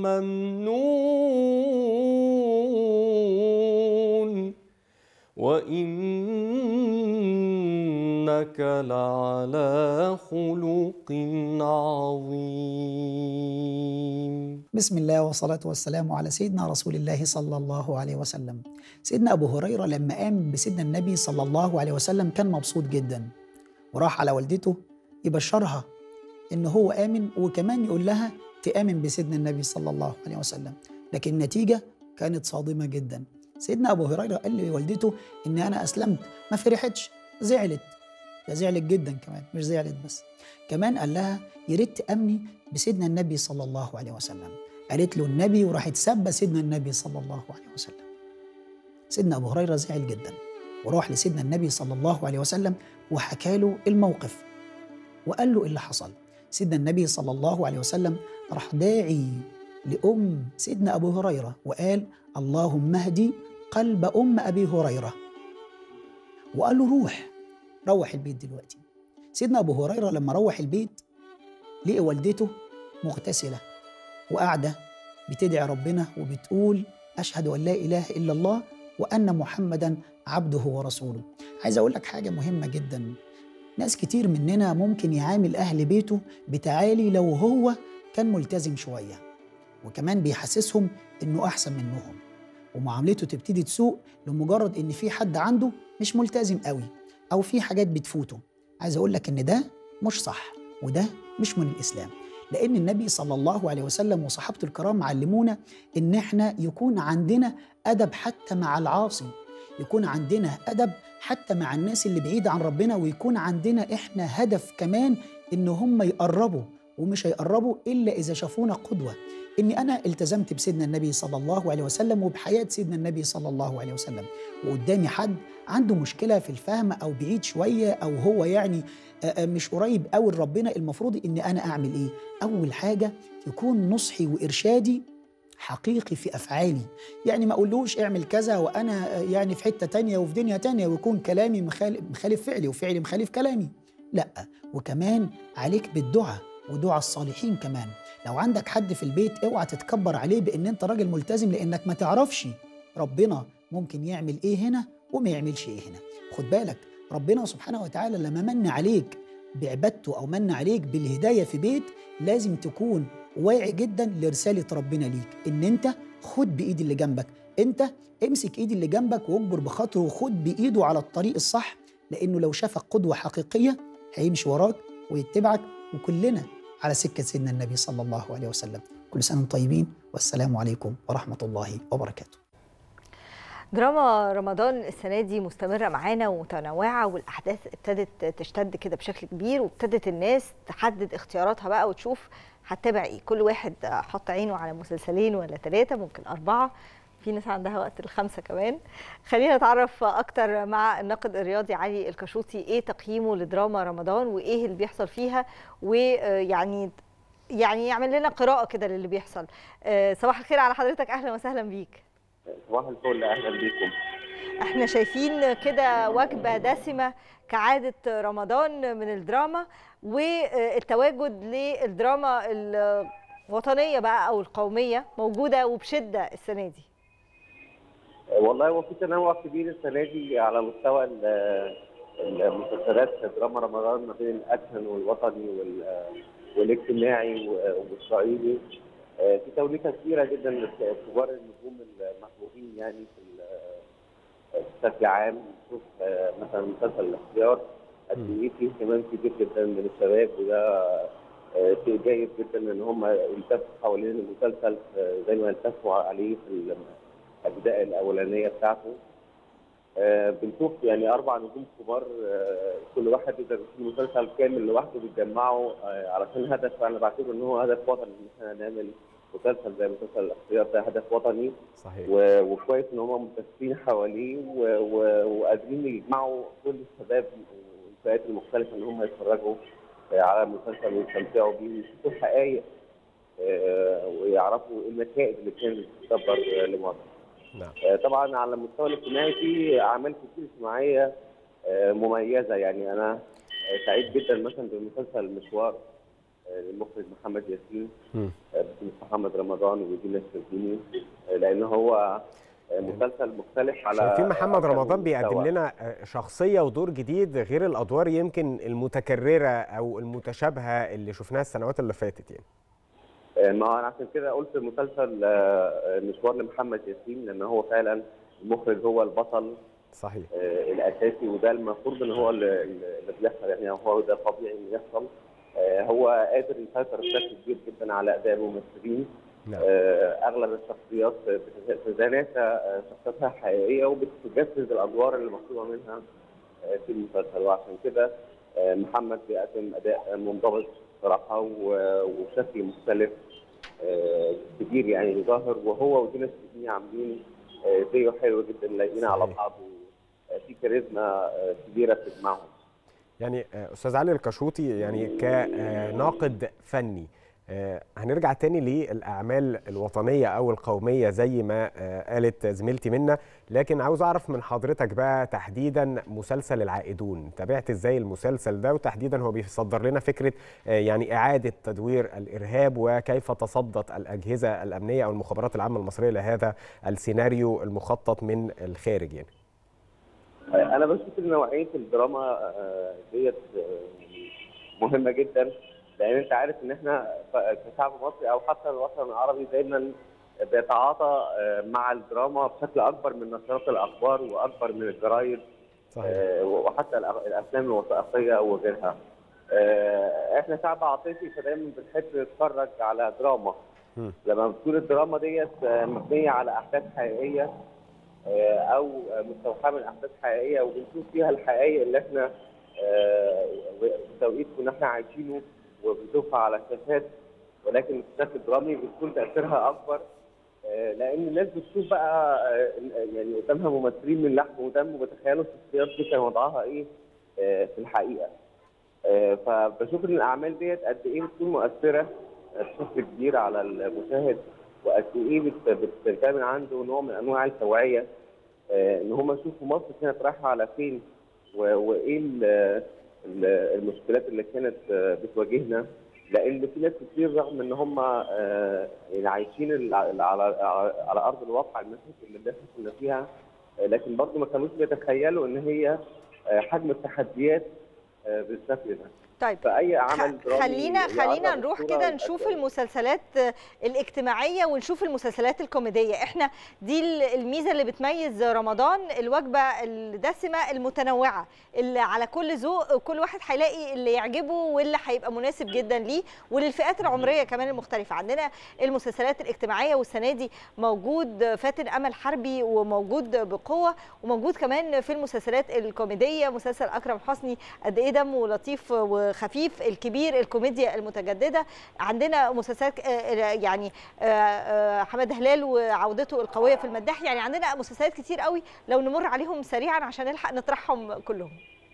ممنون وإنك لعلى خلق عظيم بسم الله والصلاة والسلام على سيدنا رسول الله صلى الله عليه وسلم سيدنا أبو هريرة لما آمن بسيدنا النبي صلى الله عليه وسلم كان مبسوط جدا وراح على والدته يبشرها إن هو آمن وكمان يقول لها تآمن بسيدنا النبي صلى الله عليه وسلم لكن النتيجة كانت صادمة جدا سيدنا أبو هريرة قال لوالدته إن أنا أسلمت ما فرحتش زعلت ده زعلت جدا كمان مش زعلت بس كمان قال لها يا ريت تأمني بسيدنا النبي صلى الله عليه وسلم قالت له النبي وراحت سابة سيدنا النبي صلى الله عليه وسلم سيدنا أبو هريرة زعل جدا وراح لسيدنا النبي صلى الله عليه وسلم وحكى له الموقف وقال له إيه اللي حصل سيدنا النبي صلى الله عليه وسلم راح داعي لأم سيدنا أبو هريرة وقال اللهم اهدي قلب أم أبي هريرة وقال له روح روح البيت دلوقتي سيدنا أبو هريرة لما روح البيت لقي والدته مغتسلة وقاعدة بتدعي ربنا وبتقول أشهد أن لا إله إلا الله وأن محمدا عبده ورسوله عايز أقول لك حاجة مهمة جدا ناس كتير مننا ممكن يعامل أهل بيته بتعالي لو هو كان ملتزم شوية وكمان بيحسسهم إنه أحسن منهم ومعاملته تبتدي تسوء لمجرد إن في حد عنده مش ملتزم قوي أو في حاجات بتفوته عايز أقول لك إن ده مش صح وده مش من الإسلام لأن النبي صلى الله عليه وسلم وصحابته الكرام علمونا إن إحنا يكون عندنا أدب حتى مع العاصي يكون عندنا أدب حتى مع الناس اللي بعيدة عن ربنا ويكون عندنا إحنا هدف كمان إن هم يقربوا ومش هيقربوا إلا إذا شافونا قدوة إني أنا التزمت بسيدنا النبي صلى الله عليه وسلم وبحياة سيدنا النبي صلى الله عليه وسلم وقدامي حد عنده مشكلة في الفهم أو بعيد شوية أو هو يعني مش قريب قوي لربنا المفروض إني أنا أعمل إيه؟ أول حاجة يكون نصحي وإرشادي حقيقي في أفعالي يعني ما أقولوش اعمل كذا وأنا يعني في حتة تانية وفي دنيا تانية ويكون كلامي مخالف, مخالف فعلي وفعلي مخالف كلامي لا وكمان عليك بالدعاء ودعاء الصالحين كمان لو عندك حد في البيت اوعى تتكبر عليه بان انت راجل ملتزم لانك ما تعرفش ربنا ممكن يعمل ايه هنا وما يعملش ايه هنا خد بالك ربنا سبحانه وتعالى لما من عليك بعبادته او من عليك بالهدايه في بيت لازم تكون واعي جدا لرساله ربنا ليك ان انت خد بايد اللي جنبك انت امسك ايد اللي جنبك واجبر بخاطره وخد بايده على الطريق الصح لانه لو شافك قدوه حقيقيه هيمشي وراك ويتبعك وكلنا على سكه سيدنا النبي صلى الله عليه وسلم كل سنه وانتم طيبين والسلام عليكم ورحمه الله وبركاته دراما رمضان السنة دي مستمرة معانا ومتنوعة والأحداث ابتدت تشتد كده بشكل كبير وابتدت الناس تحدد اختياراتها بقى وتشوف هتتابع ايه كل واحد حط عينه على مسلسلين ولا ثلاثة ممكن أربعة في ناس عندها وقت الخمسة كمان خلينا نتعرف أكتر مع الناقد الرياضي علي الكشوطي إيه تقييمه لدراما رمضان وإيه اللي بيحصل فيها ويعني يعني يعمل لنا قراءة كده للي بيحصل صباح الخير على حضرتك أهلا وسهلا بيك صباح الفل اهلا بيكم احنا شايفين كده وجبه دسمه كعاده رمضان من الدراما والتواجد للدراما الوطنيه بقى او القوميه موجوده وبشده السنه دي والله هو في تنوع كبير السنه دي على مستوى المسلسلات دراما رمضان ما بين الاكشن والوطني والاجتماعي والاسرائيلي في توليفه كبيره جدا لكبار النجوم المحبوبين يعني في بشكل عام نشوف مثلا مسلسل الاختيار قد ايه فيه اهتمام كبير جدا من الشباب وده شيء جيد جدا ان هم يلتفوا حوالين المسلسل زي ما التفوا عليه في الاجزاء الاولانيه بتاعته بنشوف يعني اربع نجوم كبار كل واحد اذا في مسلسل كامل لوحده بيتجمعوا علشان هدف انا بعتبر ان هو هدف وطني ان احنا نعمل مسلسل زي مسلسل الاختيار ده هدف وطني صحيح و... وكويس ان هم متفقين حواليه و... و... وقادرين يجمعوا كل الشباب والفئات المختلفه ان هم يتفرجوا على المسلسل ويستمتعوا بيه ويشوفوا الحقائق ويعرفوا المشاهد اللي كانت بتدبر لمصر نعم آه، طبعا على المستوى الاجتماعي في اعمال كتير اجتماعيه آه، مميزه يعني انا آه، سعيد جدا مثلا بمسلسل مشوار آه، للمخرج محمد ياسين مم. آه، باسم محمد رمضان ودينا الشربيني آه، لان هو آه، مسلسل مختلف على شايفين محمد أكثر رمضان من بيقدم مستوى. لنا آه، شخصيه ودور جديد غير الادوار يمكن المتكرره او المتشابهه اللي شفناها السنوات اللي فاتت يعني آه، ما انا عشان كده قلت مسلسل آه، مشوار لمحمد ياسين لان هو فعلا المخرج هو البطل صحيح آه، الاساسي وده المفروض ان هو اللي اللي بيحصل يعني هو ده طبيعي انه يحصل آه، هو قادر يسيطر بشكل كبير جدا على اداء الممثلين نعم. آه، اغلب الشخصيات بتتناسى آه، شخصياتها الحقيقيه وبتجسد الادوار اللي مطلوبه منها آه، في المسلسل وعشان كده آه، محمد بيقدم اداء منضبط صراحه و- وبشكل مختلف آه، كبير يعني ظاهر وهو ودينا الشربيني عاملين آه، ديو حلو جدا لايقين على بعض وفي كاريزما آه، كبيره بتجمعهم يعني آه، استاذ علي الكشوطي يعني كناقد فني آه، هنرجع تاني للاعمال الوطنيه او القوميه زي ما آه، قالت زميلتي منا لكن عاوز اعرف من حضرتك بقى تحديدا مسلسل العائدون تابعت ازاي المسلسل ده وتحديدا هو بيصدر لنا فكره آه، يعني اعاده تدوير الارهاب وكيف تصدت الاجهزه الامنيه او المخابرات العامه المصريه لهذا السيناريو المخطط من الخارج يعني انا بشوف ان نوعيه الدراما آه، ديت آه، مهمه جدا لان انت عارف ان احنا ف- كشعب مصري او حتى الوطن العربي دايما بيتعاطى آه، مع الدراما بشكل اكبر من نشرات الاخبار واكبر من الجرايد آه، وحتى الأ- الافلام الوثائقيه وغيرها آه، احنا شعب عاطفي فدايما بنحب نتفرج على دراما لما بتكون الدراما ديت آه، مبنيه على احداث حقيقيه آه، او مستوحاه من احداث حقيقيه وبنشوف فيها الحقائق اللي احنا آه، والتوقيت كنا احنا عايشينه وبنشوفها على الشاشات ولكن بشكل درامي بتكون تاثيرها اكبر آه، لان الناس بتشوف بقى آه، يعني قدامها ممثلين من لحم ودم وبيتخيلوا الشخصيات دي كان وضعها ايه آه، في الحقيقه آه، فبشوف ان الاعمال ديت قد ايه بتكون مؤثره بشكل كبير على المشاهد وقد ايه بت- بتعمل عنده نوع من انواع التوعيه آه، ان هم يشوفوا مصر كانت رايحه على فين و- وايه ال- ال- المشكلات اللي كانت آه، بتواجهنا لان في ناس كتير رغم ان هم آه، يعني عايشين ال- على على على ارض الواقع المشاكل اللي احنا كنا فيها آه، لكن برضه ما كانوش بيتخيلوا ان هي آه، حجم التحديات آه، بالشكل ده طيب فاي عمل درامي خلينا خلينا يقرب نروح الصورة كده يبقى نشوف كويس. المسلسلات الاجتماعيه ونشوف المسلسلات الكوميديه احنا دي ال- الميزه اللي بتميز رمضان الوجبه الدسمه المتنوعه اللي على كل ذوق وكل واحد هيلاقي اللي يعجبه واللي هيبقى مناسب جدا ليه وللفئات العمريه كمان المختلفه عندنا المسلسلات الاجتماعيه والسنه دي موجود فاتن امل حربي وموجود بقوه وموجود كمان في المسلسلات الكوميديه مسلسل اكرم حسني قد ايه دمه لطيف وخفيف الكبير الكوميديا المتجدده عندنا مسلسلات آه، يعني آه، آه، حماده هلال وعودته القويه في المداح يعني عندنا مسلسلات كتير قوي لو نمر عليهم سريعا عشان نلحق نطرحهم كلهم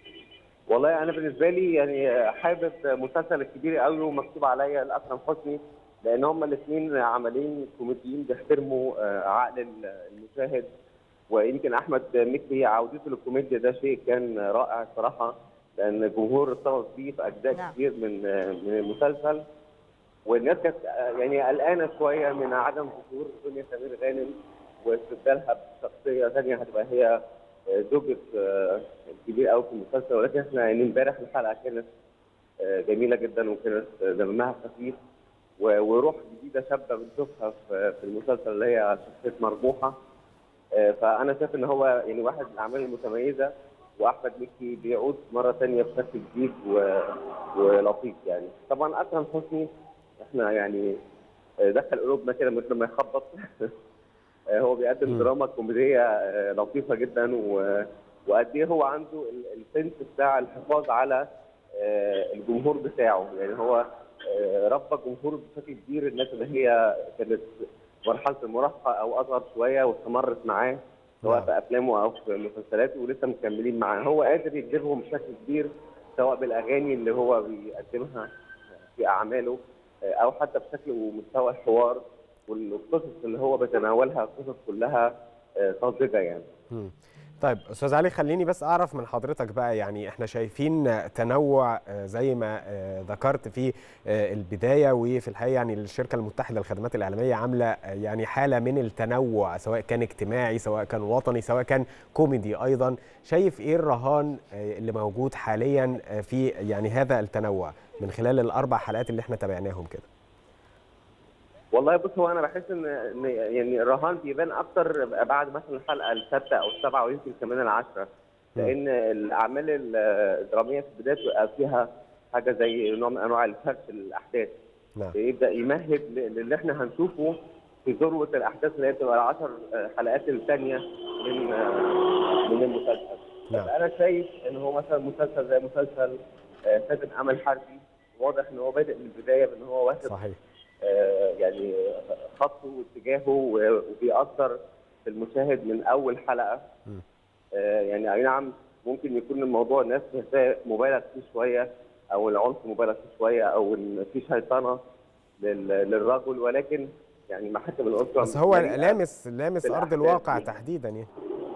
والله انا بالنسبه لي يعني حابب مسلسل الكبير قوي ومكتوب عليا لاكرم حسني لان هما الاثنين عملين كوميديين بيحترموا آه، عقل ال- المشاهد ويمكن احمد مكي عودته للكوميديا ده شيء كان رائع الصراحه لان الجمهور ارتبط بيه في اجزاء نعم. كتير من آه، من المسلسل والناس كانت آه، يعني قلقانه شويه من عدم ظهور دنيا سمير غانم واستبدالها بشخصيه ثانيه هتبقى هي آه، زوجة آه، الكبير قوي في المسلسل ولكن احنا يعني امبارح الحلقه كانت آه، جميله جدا وكانت آه، دمها خفيف و- وروح جديده شابه بنشوفها في في المسلسل اللي هي شخصيه مربوحه آه، فانا شايف ان هو يعني واحد من الاعمال المتميزه واحمد مكي بيعود مره ثانيه بشكل جديد و... ولطيف يعني طبعا اكرم حسني احنا يعني آه، دخل قلوبنا كده مثل ما يخبط آه، هو بيقدم دراما كوميديه آه، لطيفه جدا و... وقد ايه هو عنده ال- السنس بتاع الحفاظ على آه، الجمهور بتاعه يعني هو آه، ربى جمهور بشكل كبير الناس اللي هي كانت مرحله المراهقه او اصغر شويه واستمرت معاه سواء في افلامه او في مسلسلاته ولسه مكملين معاه هو قادر يجذبهم بشكل كبير سواء بالاغاني اللي هو بيقدمها في اعماله آه، او حتى بشكل ومستوى الحوار والقصص اللي هو بيتناولها قصص كلها آه، طازجه يعني مم. طيب استاذ علي خليني بس اعرف من حضرتك بقى يعني احنا شايفين تنوع آه، زي ما آه، ذكرت في آه، البدايه وفي الحقيقه يعني الشركه المتحده للخدمات الاعلاميه عامله آه، يعني حاله من التنوع سواء كان اجتماعي سواء كان وطني سواء كان كوميدي ايضا شايف ايه الرهان آه، اللي موجود حاليا آه، في يعني هذا التنوع من خلال الاربع حلقات اللي احنا تابعناهم كده والله بص هو انا بحس ان إن يعني الرهان بيبان اكتر بعد مثلا الحلقه السادسه او السابعه ويمكن كمان العاشره لان الاعمال الدراميه في البدايه بيبقى فيها حاجه زي نوع من انواع الفرش الاحداث نعم يبدا يمهد ل- للي احنا هنشوفه في ذروه الاحداث اللي هي بتبقى العشر حلقات الثانيه من من المسلسل نعم. انا شايف ان هو مثلا مسلسل زي مسلسل آه، فاتن امل حربي واضح ان هو بادئ من البدايه بان هو واخد صحيح آه، يعني خطه واتجاهه و- وبيأثر في المشاهد من أول حلقة مم. آه، يعني أي نعم ممكن يكون الموضوع الناس شايفاه مبالغ فيه شوية أو العنف مبالغ فيه شوية أو إن في شيطنة لل- للرجل ولكن يعني محاكم الأسرة بس هو مليئة لامس لامس ارض بالأحداث الواقع دي. تحديدا يعني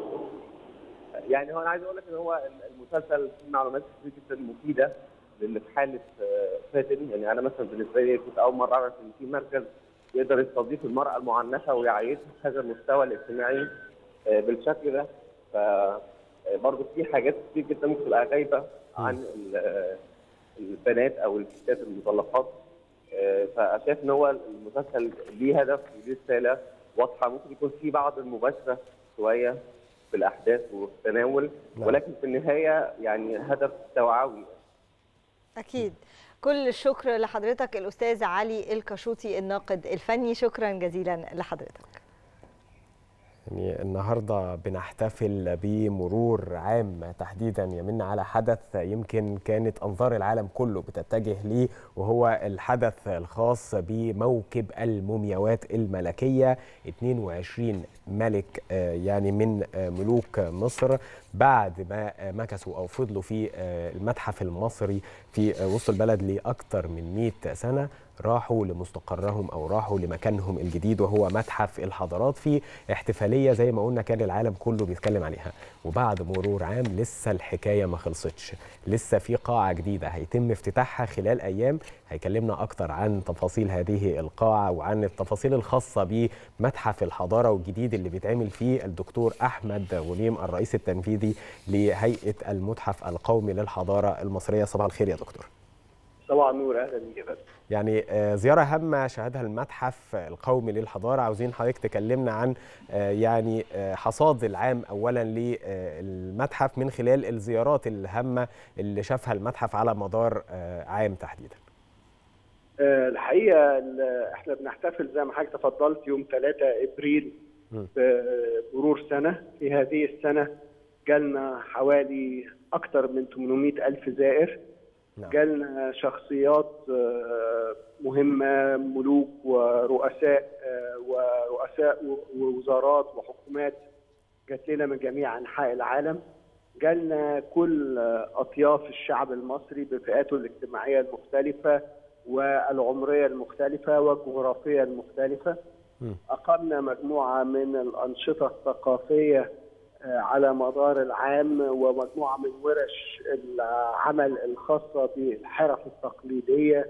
يعني هو انا عايز اقول لك ان هو المسلسل فيه معلومات كتير جدا مفيده للي في حاله آه، فاتن يعني انا مثلا بالنسبه لي كنت اول مره اعرف ان في مركز يقدر يستضيف المراه المعنفه ويعيشها في هذا المستوى الاجتماعي آه، بالشكل ده ف آه، برضه في حاجات كتير جدا ممكن تبقى غايبه عن ال- آه، البنات او الستات المطلقات آه، فشايف ان هو المسلسل ليه هدف وليه رساله واضحه ممكن يكون في بعض المباشره شويه في الاحداث وفي التناول نعم. ولكن في النهايه يعني هدف توعوي اكيد كل الشكر لحضرتك الاستاذ علي الكشوطي الناقد الفني شكرا جزيلا لحضرتك يعني النهارده بنحتفل بمرور عام تحديدا يمن على حدث يمكن كانت انظار العالم كله بتتجه ليه وهو الحدث الخاص بموكب المومياوات الملكيه 22 ملك آه، يعني من آه، ملوك مصر بعد ما آه، مكثوا او فضلوا في آه، المتحف المصري في آه، وسط البلد لاكثر من 100 سنه راحوا لمستقرهم او راحوا لمكانهم الجديد وهو متحف الحضارات في احتفاليه زي ما قلنا كان العالم كله بيتكلم عليها وبعد مرور عام لسه الحكايه ما خلصتش لسه في قاعه جديده هيتم افتتاحها خلال ايام هيكلمنا اكتر عن تفاصيل هذه القاعه وعن التفاصيل الخاصه بمتحف الحضاره والجديد اللي بيتعمل فيه الدكتور احمد غنيم الرئيس التنفيذي لهيئه المتحف القومي للحضاره المصريه صباح الخير يا دكتور صباح النور اهلا بيك يا فندم يعني آه، زيارة هامة شهدها المتحف القومي للحضارة عاوزين حضرتك تكلمنا عن آه، يعني آه، حصاد العام أولا للمتحف من خلال الزيارات الهامة اللي شافها المتحف على مدار آه، عام تحديدا آه، الحقيقه ال- احنا بنحتفل زي ما حضرتك تفضلت يوم 3 ابريل مم. بمرور سنه في هذه السنه جالنا حوالي اكثر من 800 الف زائر نعم. جالنا شخصيات آه، مهمه ملوك ورؤساء آه، ورؤساء و- ووزارات وحكومات جات لنا من جميع انحاء العالم جالنا كل اطياف الشعب المصري بفئاته الاجتماعيه المختلفه والعمريه المختلفه والجغرافيه المختلفه أقمنا مجموعة من الأنشطة الثقافية آه، على مدار العام ومجموعة من ورش العمل الخاصة بالحرف التقليدية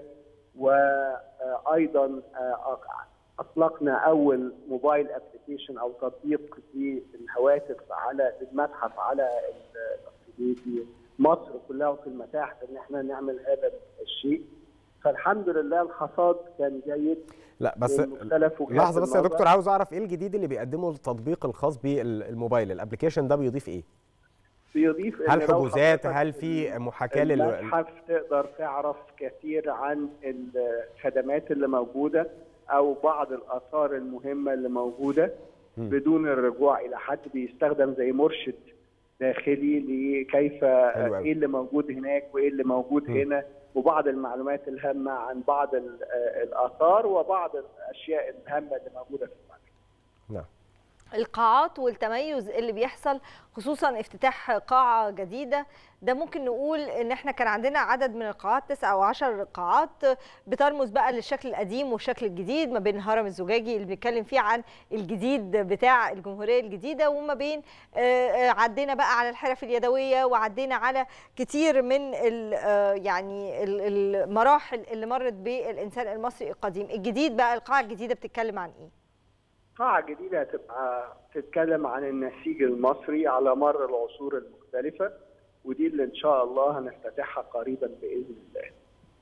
وأيضا أطلقنا أول موبايل ابلكيشن أو تطبيق في الهواتف على المتحف على ال- في مصر كلها وفي المتاحف إن احنا نعمل هذا الشيء فالحمد لله الحصاد كان جيد لا بس من مختلف وجهات لحظة بس يا النظر. دكتور عاوز أعرف إيه الجديد اللي بيقدمه التطبيق الخاص بالموبايل الابلكيشن ده بيضيف إيه؟ بيضيف إن هل لو حجوزات حضرتك هل في محاكاة لل المتحف تقدر تعرف كثير عن الخدمات اللي موجوده او بعض الاثار المهمه اللي موجوده مم. بدون الرجوع الى حد بيستخدم زي مرشد داخلي لكيف حلو أوي. ايه اللي موجود هناك وايه اللي موجود مم. هنا وبعض المعلومات الهامه عن بعض ال- آه، الاثار وبعض الاشياء الهامه اللي موجوده في المتحف نعم القاعات والتميز اللي بيحصل خصوصا افتتاح قاعة جديدة ده ممكن نقول ان احنا كان عندنا عدد من القاعات تسعة او عشر قاعات بترمز بقى للشكل القديم والشكل الجديد ما بين الهرم الزجاجي اللي بنتكلم فيه عن الجديد بتاع الجمهورية الجديدة وما بين آه، آه، عدينا بقى على الحرف اليدوية وعدينا على كتير من ال- آه، يعني ال- المراحل اللي مرت بالإنسان المصري القديم الجديد بقى القاعة الجديدة بتتكلم عن ايه؟ قاعة جديدة هتبقى تتكلم عن النسيج المصري على مر العصور المختلفة ودي اللي إن شاء الله هنفتتحها قريبا بإذن الله.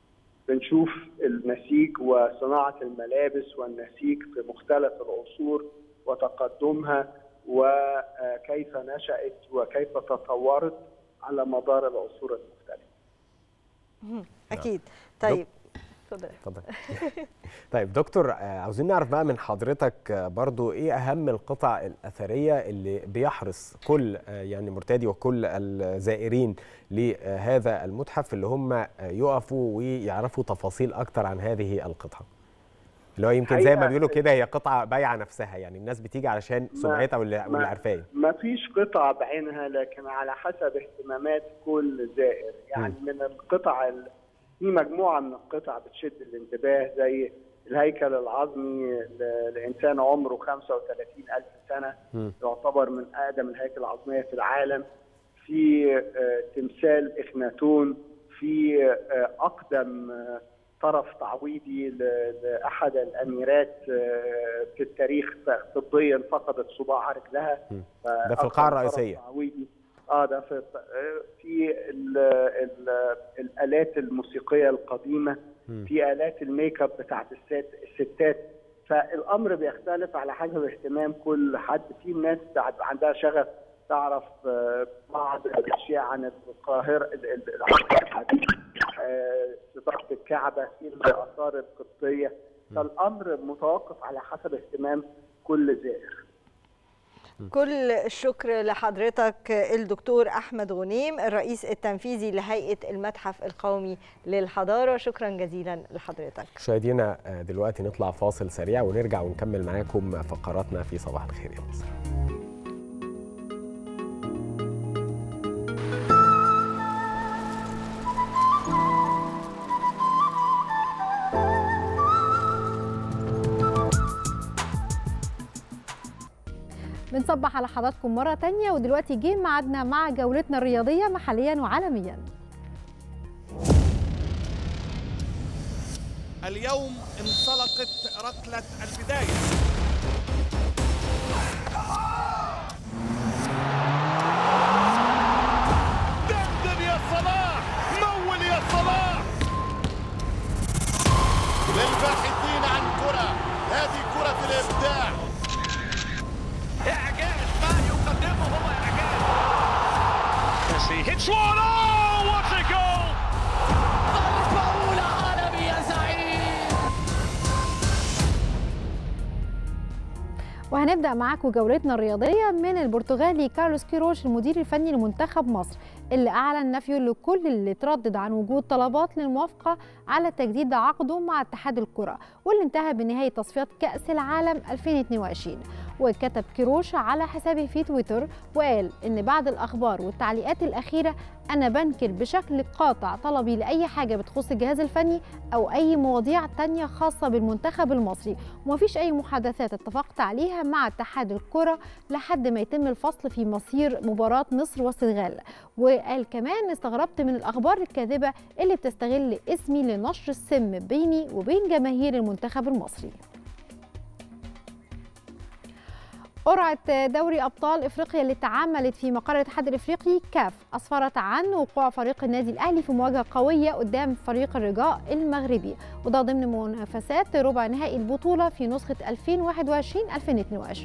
بنشوف النسيج وصناعة الملابس والنسيج في مختلف العصور وتقدمها وكيف نشأت وكيف تطورت على مدار العصور المختلفة. مهم. اكيد طيب اتفضل اتفضل طيب دكتور آه، عاوزين نعرف بقى من حضرتك آه، برضو ايه اهم القطع الاثريه اللي بيحرص كل آه، يعني مرتادي وكل الزائرين لهذا المتحف اللي هم آه، يقفوا ويعرفوا تفاصيل اكتر عن هذه القطعه اللي هو يمكن زي ما حقيقة بيقولوا كده هي قطعه بايعه نفسها يعني الناس بتيجي علشان سمعتها واللي واللي عارفاه ما فيش قطعة بعينها لكن على حسب اهتمامات كل زائر يعني من القطع ال... في مجموعة من القطع بتشد الانتباه زي الهيكل العظمي ل- لإنسان عمره 35 ألف سنة يعتبر من أقدم الهياكل العظمية في العالم في آه، تمثال إخناتون في آه، أقدم آه، طرف تعويضي ل- لأحد الأميرات آه، في التاريخ طبيا فقدت صباع رجلها ده في القاعه فأقدم طرف الرئيسيه تعويضي اه ده في في ال ال الالات الموسيقيه القديمه مم. في الات الميك اب بتاعت الست الستات فالامر بيختلف على حسب اهتمام كل حد في ناس بتاعت- عندها شغف تعرف آه، بعض الاشياء عن القاهره ال- ال- العصر الحديث آه، ستاره الكعبه في الاثار القبطيه فالامر متوقف على حسب اهتمام كل زائر كل الشكر لحضرتك الدكتور احمد غنيم الرئيس التنفيذي لهيئه المتحف القومي للحضاره شكرا جزيلا لحضرتك مشاهدينا آه، دلوقتي نطلع فاصل سريع ونرجع ونكمل معاكم فقراتنا في صباح الخير يا مصر بنصبح على حضراتكم مرة تانية ودلوقتي جه ميعادنا مع جولتنا الرياضية محليا وعالميا اليوم انطلقت ركلة البداية دندن يا صلاح مول يا صلاح للباحثين عن كرة هذه كرة الإبداع إعجاز ما يقدمه هو إعجاز ميسي hits one oh what a goal ضربة أولى عالمي يا زعيم وهنبدأ معاكم جولتنا الرياضية من البرتغالي كارلوس كيروش المدير الفني لمنتخب مصر اللي أعلن نفيه لكل اللي تردد عن وجود طلبات للموافقة على تجديد عقده مع اتحاد الكرة واللي انتهى بنهاية تصفيات كأس العالم 2022 وكتب كيروش على حسابه في تويتر وقال إن بعد الأخبار والتعليقات الأخيرة أنا بنكر بشكل قاطع طلبي لأي حاجة بتخص الجهاز الفني أو أي مواضيع تانية خاصة بالمنتخب المصري ومفيش أي محادثات اتفقت عليها مع اتحاد الكرة لحد ما يتم الفصل في مصير مباراة مصر والسنغال وقال كمان استغربت من الأخبار الكاذبة اللي بتستغل اسمي لنشر السم بيني وبين جماهير المنتخب المصري قرعة دوري أبطال إفريقيا اللي اتعملت في مقر الاتحاد الإفريقي كاف أسفرت عن وقوع فريق النادي الأهلي في مواجهة قوية قدام فريق الرجاء المغربي وده ضمن منافسات ربع نهائي البطولة في نسخة 2021-2022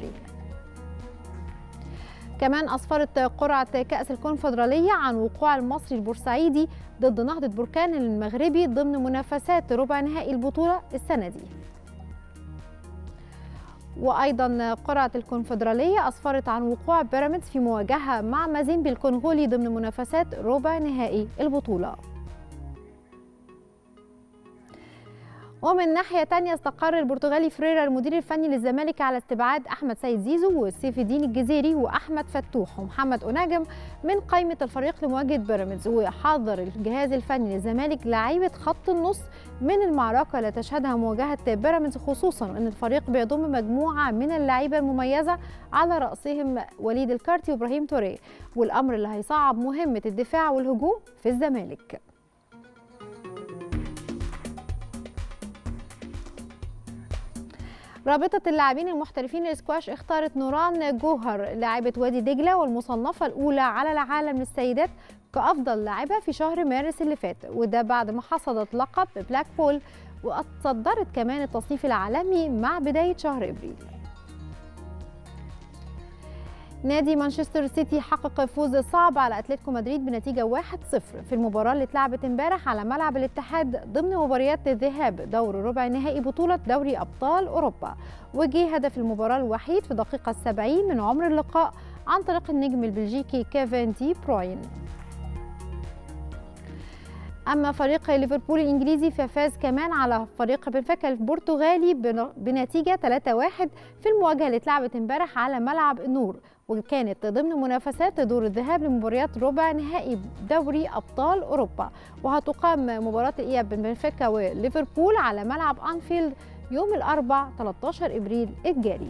كمان أسفرت قرعة كأس الكونفدرالية عن وقوع المصري البورسعيدي ضد نهضة بركان المغربي ضمن منافسات ربع نهائي البطولة السنة دي وايضا قرعه الكونفدراليه اسفرت عن وقوع بيراميدز في مواجهه مع مازيمبي الكونغولي ضمن منافسات ربع نهائي البطوله ومن ناحية تانية استقر البرتغالي فريرا المدير الفني للزمالك على استبعاد أحمد سيد زيزو وسيف الدين الجزيري وأحمد فتوح ومحمد أناجم من قائمة الفريق لمواجهة بيراميدز وحذر الجهاز الفني للزمالك لعيبة خط النص من المعركة اللي تشهدها مواجهة بيراميدز خصوصا أن الفريق بيضم مجموعة من اللعيبة المميزة على رأسهم وليد الكارتي وإبراهيم توريه والأمر اللي هيصعب مهمة الدفاع والهجوم في الزمالك رابطة اللاعبين المحترفين للسكواش اختارت نوران جوهر لاعبة وادي دجلة والمصنفة الأولى على العالم للسيدات كأفضل لاعبة في شهر مارس اللي فات وده بعد ما حصدت لقب بلاك بول وتصدرت كمان التصنيف العالمي مع بداية شهر إبريل نادي مانشستر سيتي حقق فوز صعب على اتلتيكو مدريد بنتيجه 1-0 في المباراه اللي اتلعبت امبارح على ملعب الاتحاد ضمن مباريات الذهاب دور ربع نهائي بطوله دوري ابطال اوروبا وجه هدف المباراه الوحيد في الدقيقه السبعين من عمر اللقاء عن طريق النجم البلجيكي كيفن دي بروين اما فريق ليفربول الانجليزي ففاز كمان على فريق بنفيكا البرتغالي بنتيجه 3-1 في المواجهه اللي اتلعبت امبارح على ملعب النور وكانت ضمن منافسات دور الذهاب لمباريات ربع نهائي دوري ابطال اوروبا وهتقام مباراه الاياب بين بنفيكا وليفربول على ملعب انفيلد يوم الاربع 13 ابريل الجاري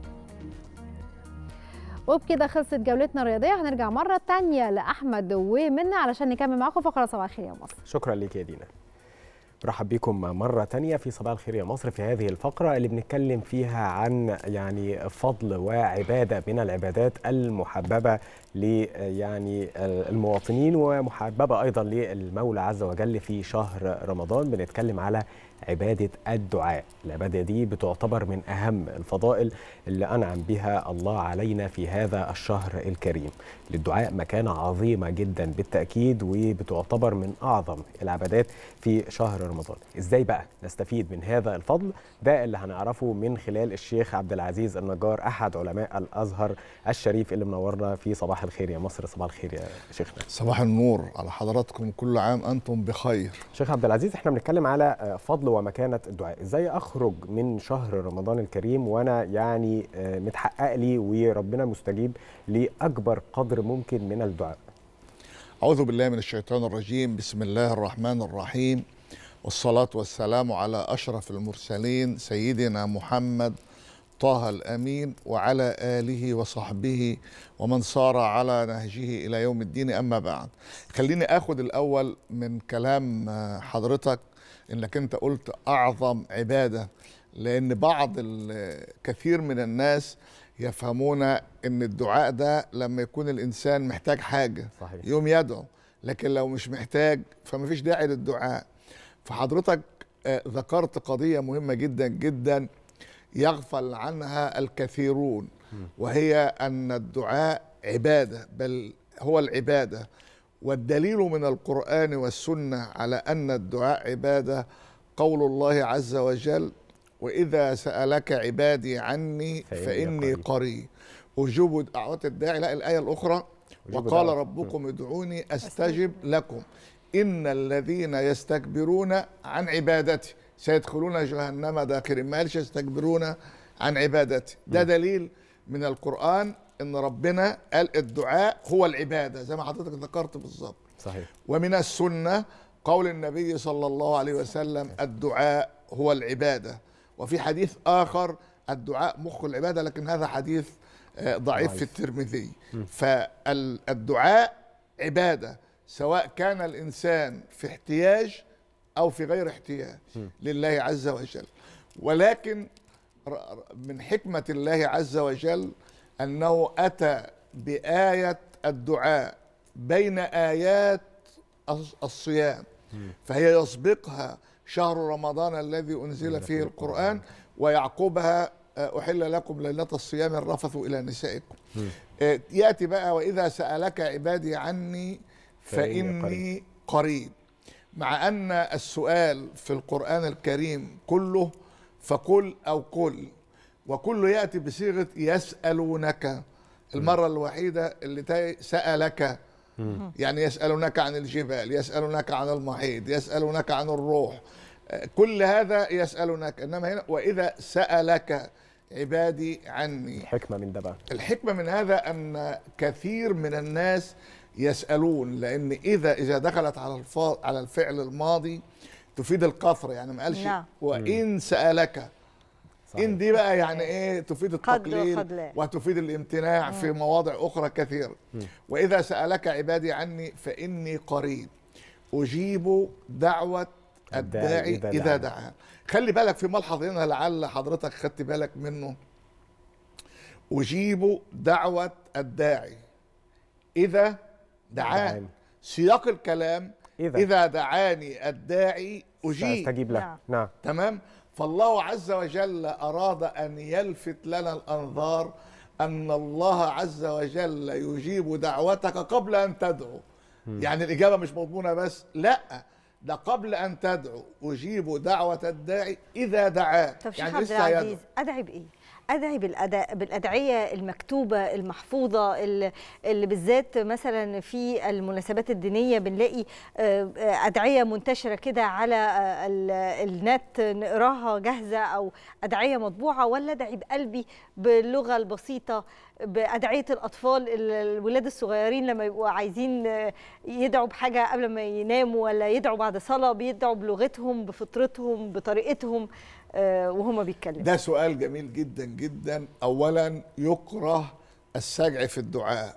وبكده خلصت جولتنا الرياضيه هنرجع مره تانية لاحمد ومنى علشان نكمل معاكم فقره صباح الخير يا مصر شكرا ليك يا دينا برحب بكم مرة تانية في صباح الخير يا مصر في هذه الفقرة اللي بنتكلم فيها عن يعني فضل وعبادة من العبادات المحببة ل يعني المواطنين ومحببة أيضا للمولى عز وجل في شهر رمضان بنتكلم على عبادة الدعاء العبادة دي بتعتبر من أهم الفضائل اللي أنعم بها الله علينا في هذا الشهر الكريم للدعاء مكانة عظيمة جدا بالتأكيد وبتعتبر من أعظم العبادات في شهر رمضان إزاي بقى نستفيد من هذا الفضل ده اللي هنعرفه من خلال الشيخ عبد العزيز النجار أحد علماء الأزهر الشريف اللي منورنا في صباح الخير يا مصر صباح الخير يا شيخنا صباح النور على حضراتكم كل عام أنتم بخير شيخ عبد العزيز احنا بنتكلم على فضل ومكانة الدعاء ازاي اخرج من شهر رمضان الكريم وانا يعني متحقق لي وربنا مستجيب لاكبر قدر ممكن من الدعاء أعوذ بالله من الشيطان الرجيم بسم الله الرحمن الرحيم والصلاة والسلام على أشرف المرسلين سيدنا محمد طه الأمين وعلى آله وصحبه ومن صار على نهجه إلى يوم الدين أما بعد خليني أخذ الأول من كلام حضرتك انك انت قلت اعظم عباده لان بعض الكثير من الناس يفهمون ان الدعاء ده لما يكون الانسان محتاج حاجه صحيح. يوم يدعو لكن لو مش محتاج فمفيش داعي للدعاء فحضرتك ذكرت قضيه مهمه جدا جدا يغفل عنها الكثيرون وهي ان الدعاء عباده بل هو العباده والدليل من القرآن والسنة على أن الدعاء عبادة قول الله عز وجل وإذا سألك عبادي عني فإني قريب أجيب دعوة الداعي لا الآية الأخرى وقال ربكم ادعوني أستجب لكم إن الذين يستكبرون عن عبادتي سيدخلون جهنم داخرين ما قالش يستكبرون عن عبادتي ده دليل من القرآن ان ربنا قال الدعاء هو العباده زي ما حضرتك ذكرت بالظبط صحيح ومن السنه قول النبي صلى الله عليه وسلم الدعاء هو العباده وفي حديث اخر الدعاء مخ العباده لكن هذا حديث ضعيف في الترمذي فالدعاء عباده سواء كان الانسان في احتياج او في غير احتياج لله عز وجل ولكن من حكمه الله عز وجل انه اتى بايه الدعاء بين ايات الصيام فهي يسبقها شهر رمضان الذي انزل فيه القران ويعقبها احل لكم ليله الصيام الرفث الى نسائكم ياتي بقى واذا سالك عبادي عني فاني قريب مع ان السؤال في القران الكريم كله فقل او قل وكله ياتي بصيغه يسالونك المره الوحيده اللي سالك يعني يسالونك عن الجبال يسالونك عن المحيط يسالونك عن الروح آه، كل هذا يسالونك انما هنا واذا سالك عبادي عني الحكمه من ده بقى الحكمه من هذا ان كثير من الناس يسالون لان اذا اذا دخلت على الفا على الفعل الماضي تفيد القصر يعني ما قالش نعم. وان سالك ان دي بقى يعني ايه تفيد قد التقليل وقد لا. وتفيد الامتناع في مواضع اخرى كثيره واذا سالك عبادي عني فاني قريب اجيب دعوه الداعي إذا اذا دعا. دعا خلي بالك في ملحظ هنا لعل حضرتك خدت بالك منه اجيب دعوه الداعي اذا دعان دعاني. سياق الكلام إذا. اذا دعاني الداعي اجيب استجيب له نعم تمام فالله عز وجل أراد أن يلفت لنا الأنظار أن الله عز وجل يجيب دعوتك قبل أن تدعو يعني الإجابة مش مضمونة بس لا ده قبل أن تدعو أجيب دعوة الداعي إذا دعاه طب شيخ يعني عبد لسه العزيز يدعو ادعي بايه؟ ادعي بالأداء بالادعيه المكتوبه المحفوظه اللي, اللي بالذات مثلا في المناسبات الدينيه بنلاقي آه، آه، ادعيه منتشره كده على آه، ال- النت نقراها جاهزه او ادعيه مطبوعه ولا ادعي بقلبي باللغه البسيطه بادعيه الاطفال ال- الولاد الصغيرين لما يبقوا عايزين آه، يدعوا بحاجه قبل ما يناموا ولا يدعوا بعد صلاه بيدعوا بلغتهم بفطرتهم بطريقتهم آه، وهما بيتكلموا ده سؤال جميل جدا جدا أولا يكره السجع في الدعاء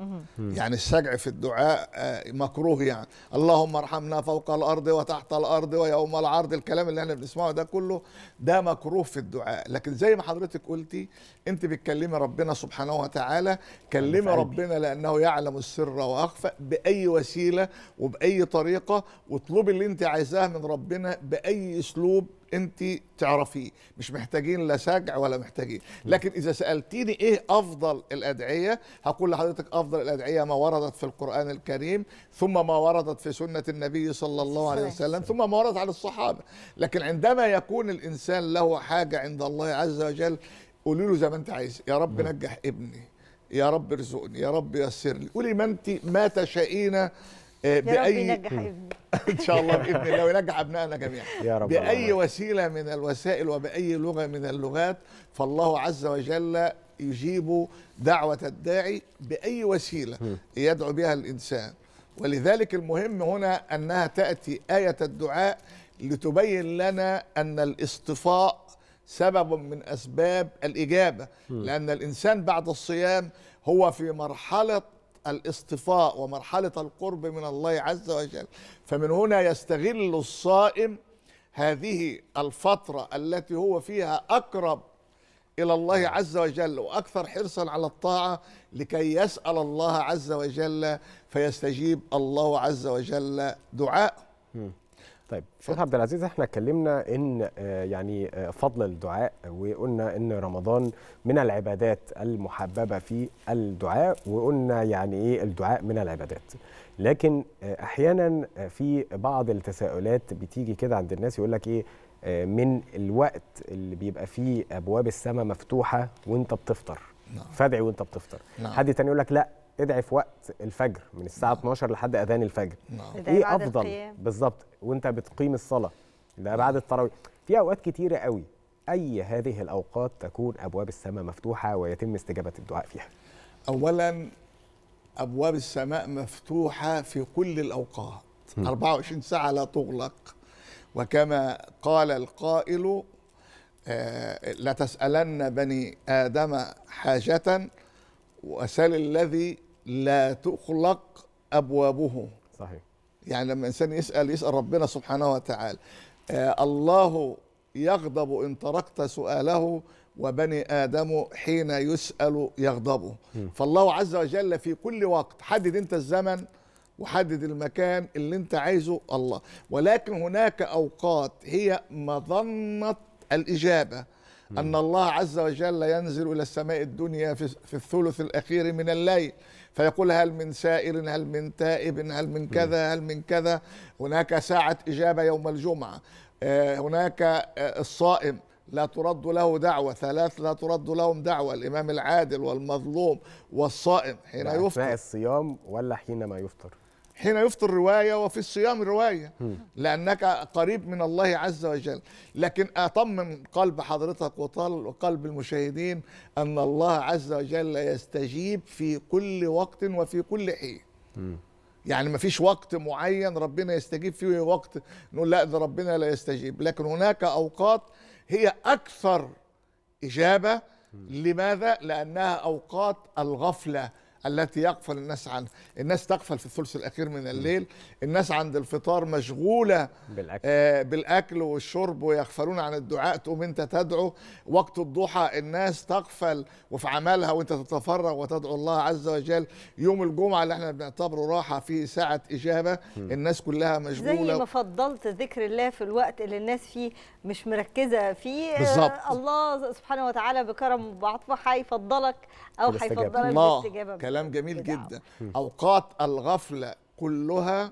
يعني السجع في الدعاء آه، مكروه يعني اللهم ارحمنا فوق الارض وتحت الارض ويوم العرض الكلام اللي احنا بنسمعه ده كله ده مكروه في الدعاء لكن زي ما حضرتك قلتي انت بتكلمي ربنا سبحانه وتعالى كلمي في قلبي. ربنا لانه يعلم السر واخفى باي وسيله وباي طريقه واطلبي اللي انت عايزاه من ربنا باي اسلوب انت تعرفيه مش محتاجين لا سجع ولا محتاجين لكن اذا سالتيني ايه افضل الادعيه هقول لحضرتك افضل الادعيه ما وردت في القران الكريم ثم ما وردت في سنه النبي صلى الله عليه وسلم ثم ما ورد عن الصحابه لكن عندما يكون الانسان له حاجه عند الله عز وجل قولي له زي ما انت عايز يا رب نجح ابني يا رب ارزقني يا رب يسر لي قولي ما انت ما تشائين آه، يا رب باي ينجح ابني ان شاء الله باذن الله وينجح ابنائنا جميعا يا رب باي اللهم. وسيله من الوسائل وباي لغه من اللغات فالله عز وجل يجيب دعوه الداعي باي وسيله يدعو بها الانسان ولذلك المهم هنا انها تاتي ايه الدعاء لتبين لنا ان الاصطفاء سبب من اسباب الاجابه لان الانسان بعد الصيام هو في مرحله الاصطفاء ومرحله القرب من الله عز وجل فمن هنا يستغل الصائم هذه الفتره التي هو فيها اقرب الى الله عز وجل واكثر حرصا على الطاعه لكي يسال الله عز وجل فيستجيب الله عز وجل دعاء طيب شيخ عبد العزيز احنا اتكلمنا ان آه، يعني آه، فضل الدعاء وقلنا ان رمضان من العبادات المحببه في الدعاء وقلنا يعني ايه الدعاء من العبادات لكن آه، احيانا آه، في بعض التساؤلات بتيجي كده عند الناس يقول لك ايه آه، من الوقت اللي بيبقى فيه ابواب السماء مفتوحه وانت بتفطر نعم. فادعي وانت بتفطر نعم. حد تاني يقول لك لا ادعي في وقت الفجر من الساعه 12 لحد اذان الفجر نعم. ادعي ايه بعد افضل القيام. بالظبط وانت بتقيم الصلاه ده بعد التراويح في اوقات كتيره قوي اي هذه الاوقات تكون ابواب السماء مفتوحه ويتم استجابه الدعاء فيها اولا ابواب السماء مفتوحه في كل الاوقات 24 ساعه لا تغلق وكما قال القائل آه، لتسالن بني ادم حاجه وسل الذي لا تغلق ابوابه صحيح يعني لما الانسان يسال يسال ربنا سبحانه وتعالى آه الله يغضب ان تركت سؤاله وبني ادم حين يسال يغضب فالله عز وجل في كل وقت حدد انت الزمن وحدد المكان اللي انت عايزه الله ولكن هناك اوقات هي مظنه الاجابه ان الله عز وجل ينزل الى السماء الدنيا في في الثلث الاخير من الليل فيقول هل من سائل هل من تائب هل من كذا هل من كذا هناك ساعه اجابه يوم الجمعه آه، هناك آه، الصائم لا ترد له دعوة ثلاث لا ترد لهم دعوة الإمام العادل والمظلوم والصائم حين ده اثناء يفطر الصيام ولا حينما يفطر حين يفطر روايه وفي الصيام روايه لانك قريب من الله عز وجل لكن اطمن قلب حضرتك وطال وقلب المشاهدين ان الله عز وجل يستجيب في كل وقت وفي كل حين يعني ما فيش وقت معين ربنا يستجيب فيه وقت نقول لا ده ربنا لا يستجيب لكن هناك اوقات هي اكثر اجابه لماذا لانها اوقات الغفله التي يغفل الناس عنها الناس تغفل في الثلث الاخير من الليل الناس عند الفطار مشغوله بالاكل آه بالاكل والشرب ويغفلون عن الدعاء تقوم انت تدعو وقت الضحى الناس تغفل وفي عملها وانت تتفرغ وتدعو الله عز وجل يوم الجمعه اللي احنا بنعتبره راحه فيه ساعه اجابه الناس كلها زي مشغوله ما فضلت ذكر الله في الوقت اللي الناس فيه مش مركزه فيه آه، بالظبط. الله سبحانه وتعالى بكرم وبعطفه هيفضلك او بالاستجابة. هيفضلك الله بالاستجابه كلام جميل جدا اوقات الغفله كلها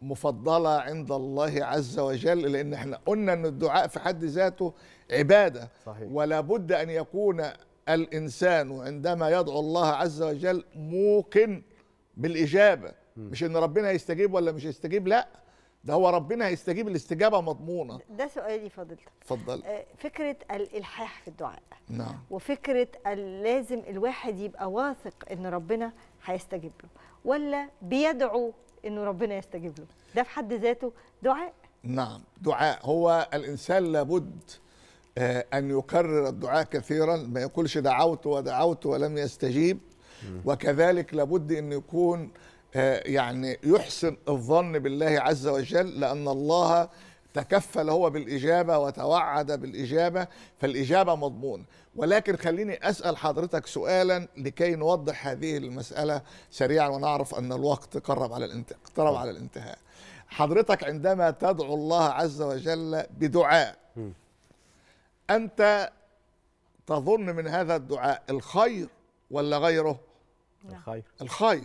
مفضله عند الله عز وجل لان احنا قلنا ان الدعاء في حد ذاته عباده صحيح. ولا بد ان يكون الانسان عندما يدعو الله عز وجل موقن بالاجابه مش ان ربنا هيستجيب ولا مش هيستجيب لا ده هو ربنا هيستجيب الاستجابه مضمونه ده سؤالي فضيلتك اتفضل آه، فكره الالحاح في الدعاء نعم وفكره ال- لازم الواحد يبقى واثق ان ربنا هيستجيب له ولا بيدعو انه ربنا يستجيب له ده في حد ذاته دعاء نعم دعاء هو الانسان لابد آه، ان يكرر الدعاء كثيرا ما يقولش دعوت ودعوت ولم يستجيب وكذلك لابد ان يكون آه، يعني يحسن الظن بالله عز وجل لان الله تكفل هو بالاجابه وتوعد بالاجابه فالاجابه مضمونه ولكن خليني اسال حضرتك سؤالا لكي نوضح هذه المساله سريعا ونعرف ان الوقت قرب على الانتهاء اقترب على الانتهاء حضرتك عندما تدعو الله عز وجل بدعاء انت تظن من هذا الدعاء الخير ولا غيره الخير الخير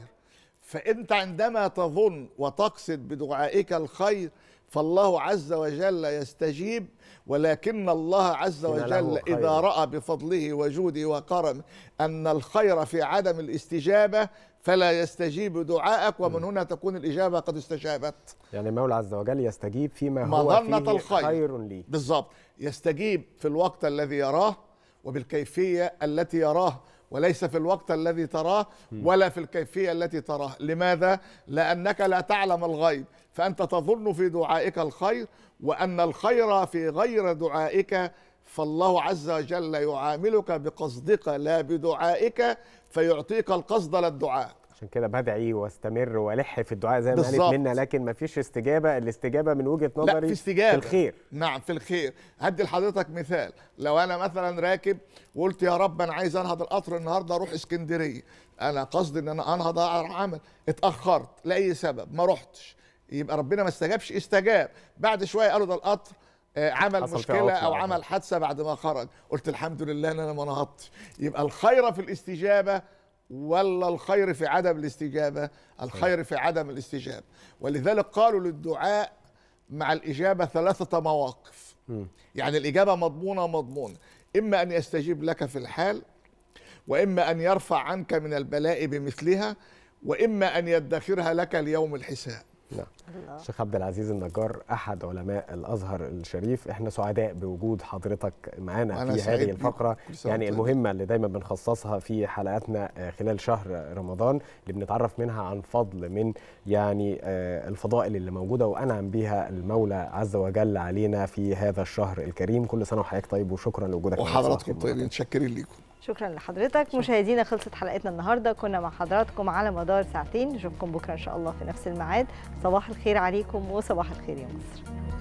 فانت عندما تظن وتقصد بدعائك الخير فالله عز وجل يستجيب ولكن الله عز إن له وجل خير. اذا راى بفضله وجوده وكرمه ان الخير في عدم الاستجابه فلا يستجيب دعائك ومن هنا تكون الاجابه قد استجابت يعني المولى عز وجل يستجيب فيما هو مظنة فيه الخير خير لي بالضبط يستجيب في الوقت الذي يراه وبالكيفية التي يراه وليس في الوقت الذي تراه ولا في الكيفية التي تراه لماذا؟ لأنك لا تعلم الغيب فأنت تظن في دعائك الخير وأن الخير في غير دعائك فالله عز وجل يعاملك بقصدك لا بدعائك فيعطيك القصد للدعاء عشان كده بدعي واستمر والح في الدعاء زي ما قالت بالظبط. منا لكن ما فيش استجابه الاستجابه من وجهه لا نظري في استجابه في الخير نعم في الخير هدي لحضرتك مثال لو انا مثلا راكب وقلت يا رب انا عايز انهض القطر النهارده اروح اسكندريه انا قصدي ان انا انهض اروح عمل اتاخرت لاي سبب ما رحتش يبقى ربنا ما استجابش استجاب بعد شويه قالوا ده القطر آه، عمل حصل فيه مشكله عطلة او أو عمل حادثه بعد ما خرج قلت الحمد لله ان انا ما نهضتش يبقى الخير في الاستجابه ولا الخير في عدم الاستجابه الخير في عدم الاستجابه ولذلك قالوا للدعاء مع الإجابة ثلاثة مواقف يعني الإجابة مضمونة مضمونة إما أن يستجيب لك في الحال وإما أن يرفع عنك من البلاء بمثلها وإما أن يدخرها لك ليوم الحساب نعم الشيخ عبد العزيز النجار احد علماء الازهر الشريف احنا سعداء بوجود حضرتك معانا وأنا في سعيد هذه بيكم. الفقره كل سنة يعني وأنتم المهمه اللي دايما بنخصصها في حلقاتنا آه، خلال شهر رمضان اللي بنتعرف منها عن فضل من يعني آه، الفضائل اللي موجوده وانعم بها المولى عز وجل علينا في هذا الشهر الكريم كل سنه وحضرتك طيب وشكرا لوجودك معنا وحضراتكم صباح الخير. طيبين متشكرين ليكم شكرا لحضرتك مشاهدينا خلصت حلقتنا النهارده كنا مع حضراتكم على مدار ساعتين نشوفكم بكره ان شاء الله في نفس الميعاد صباح الخير عليكم وصباح الخير يا مصر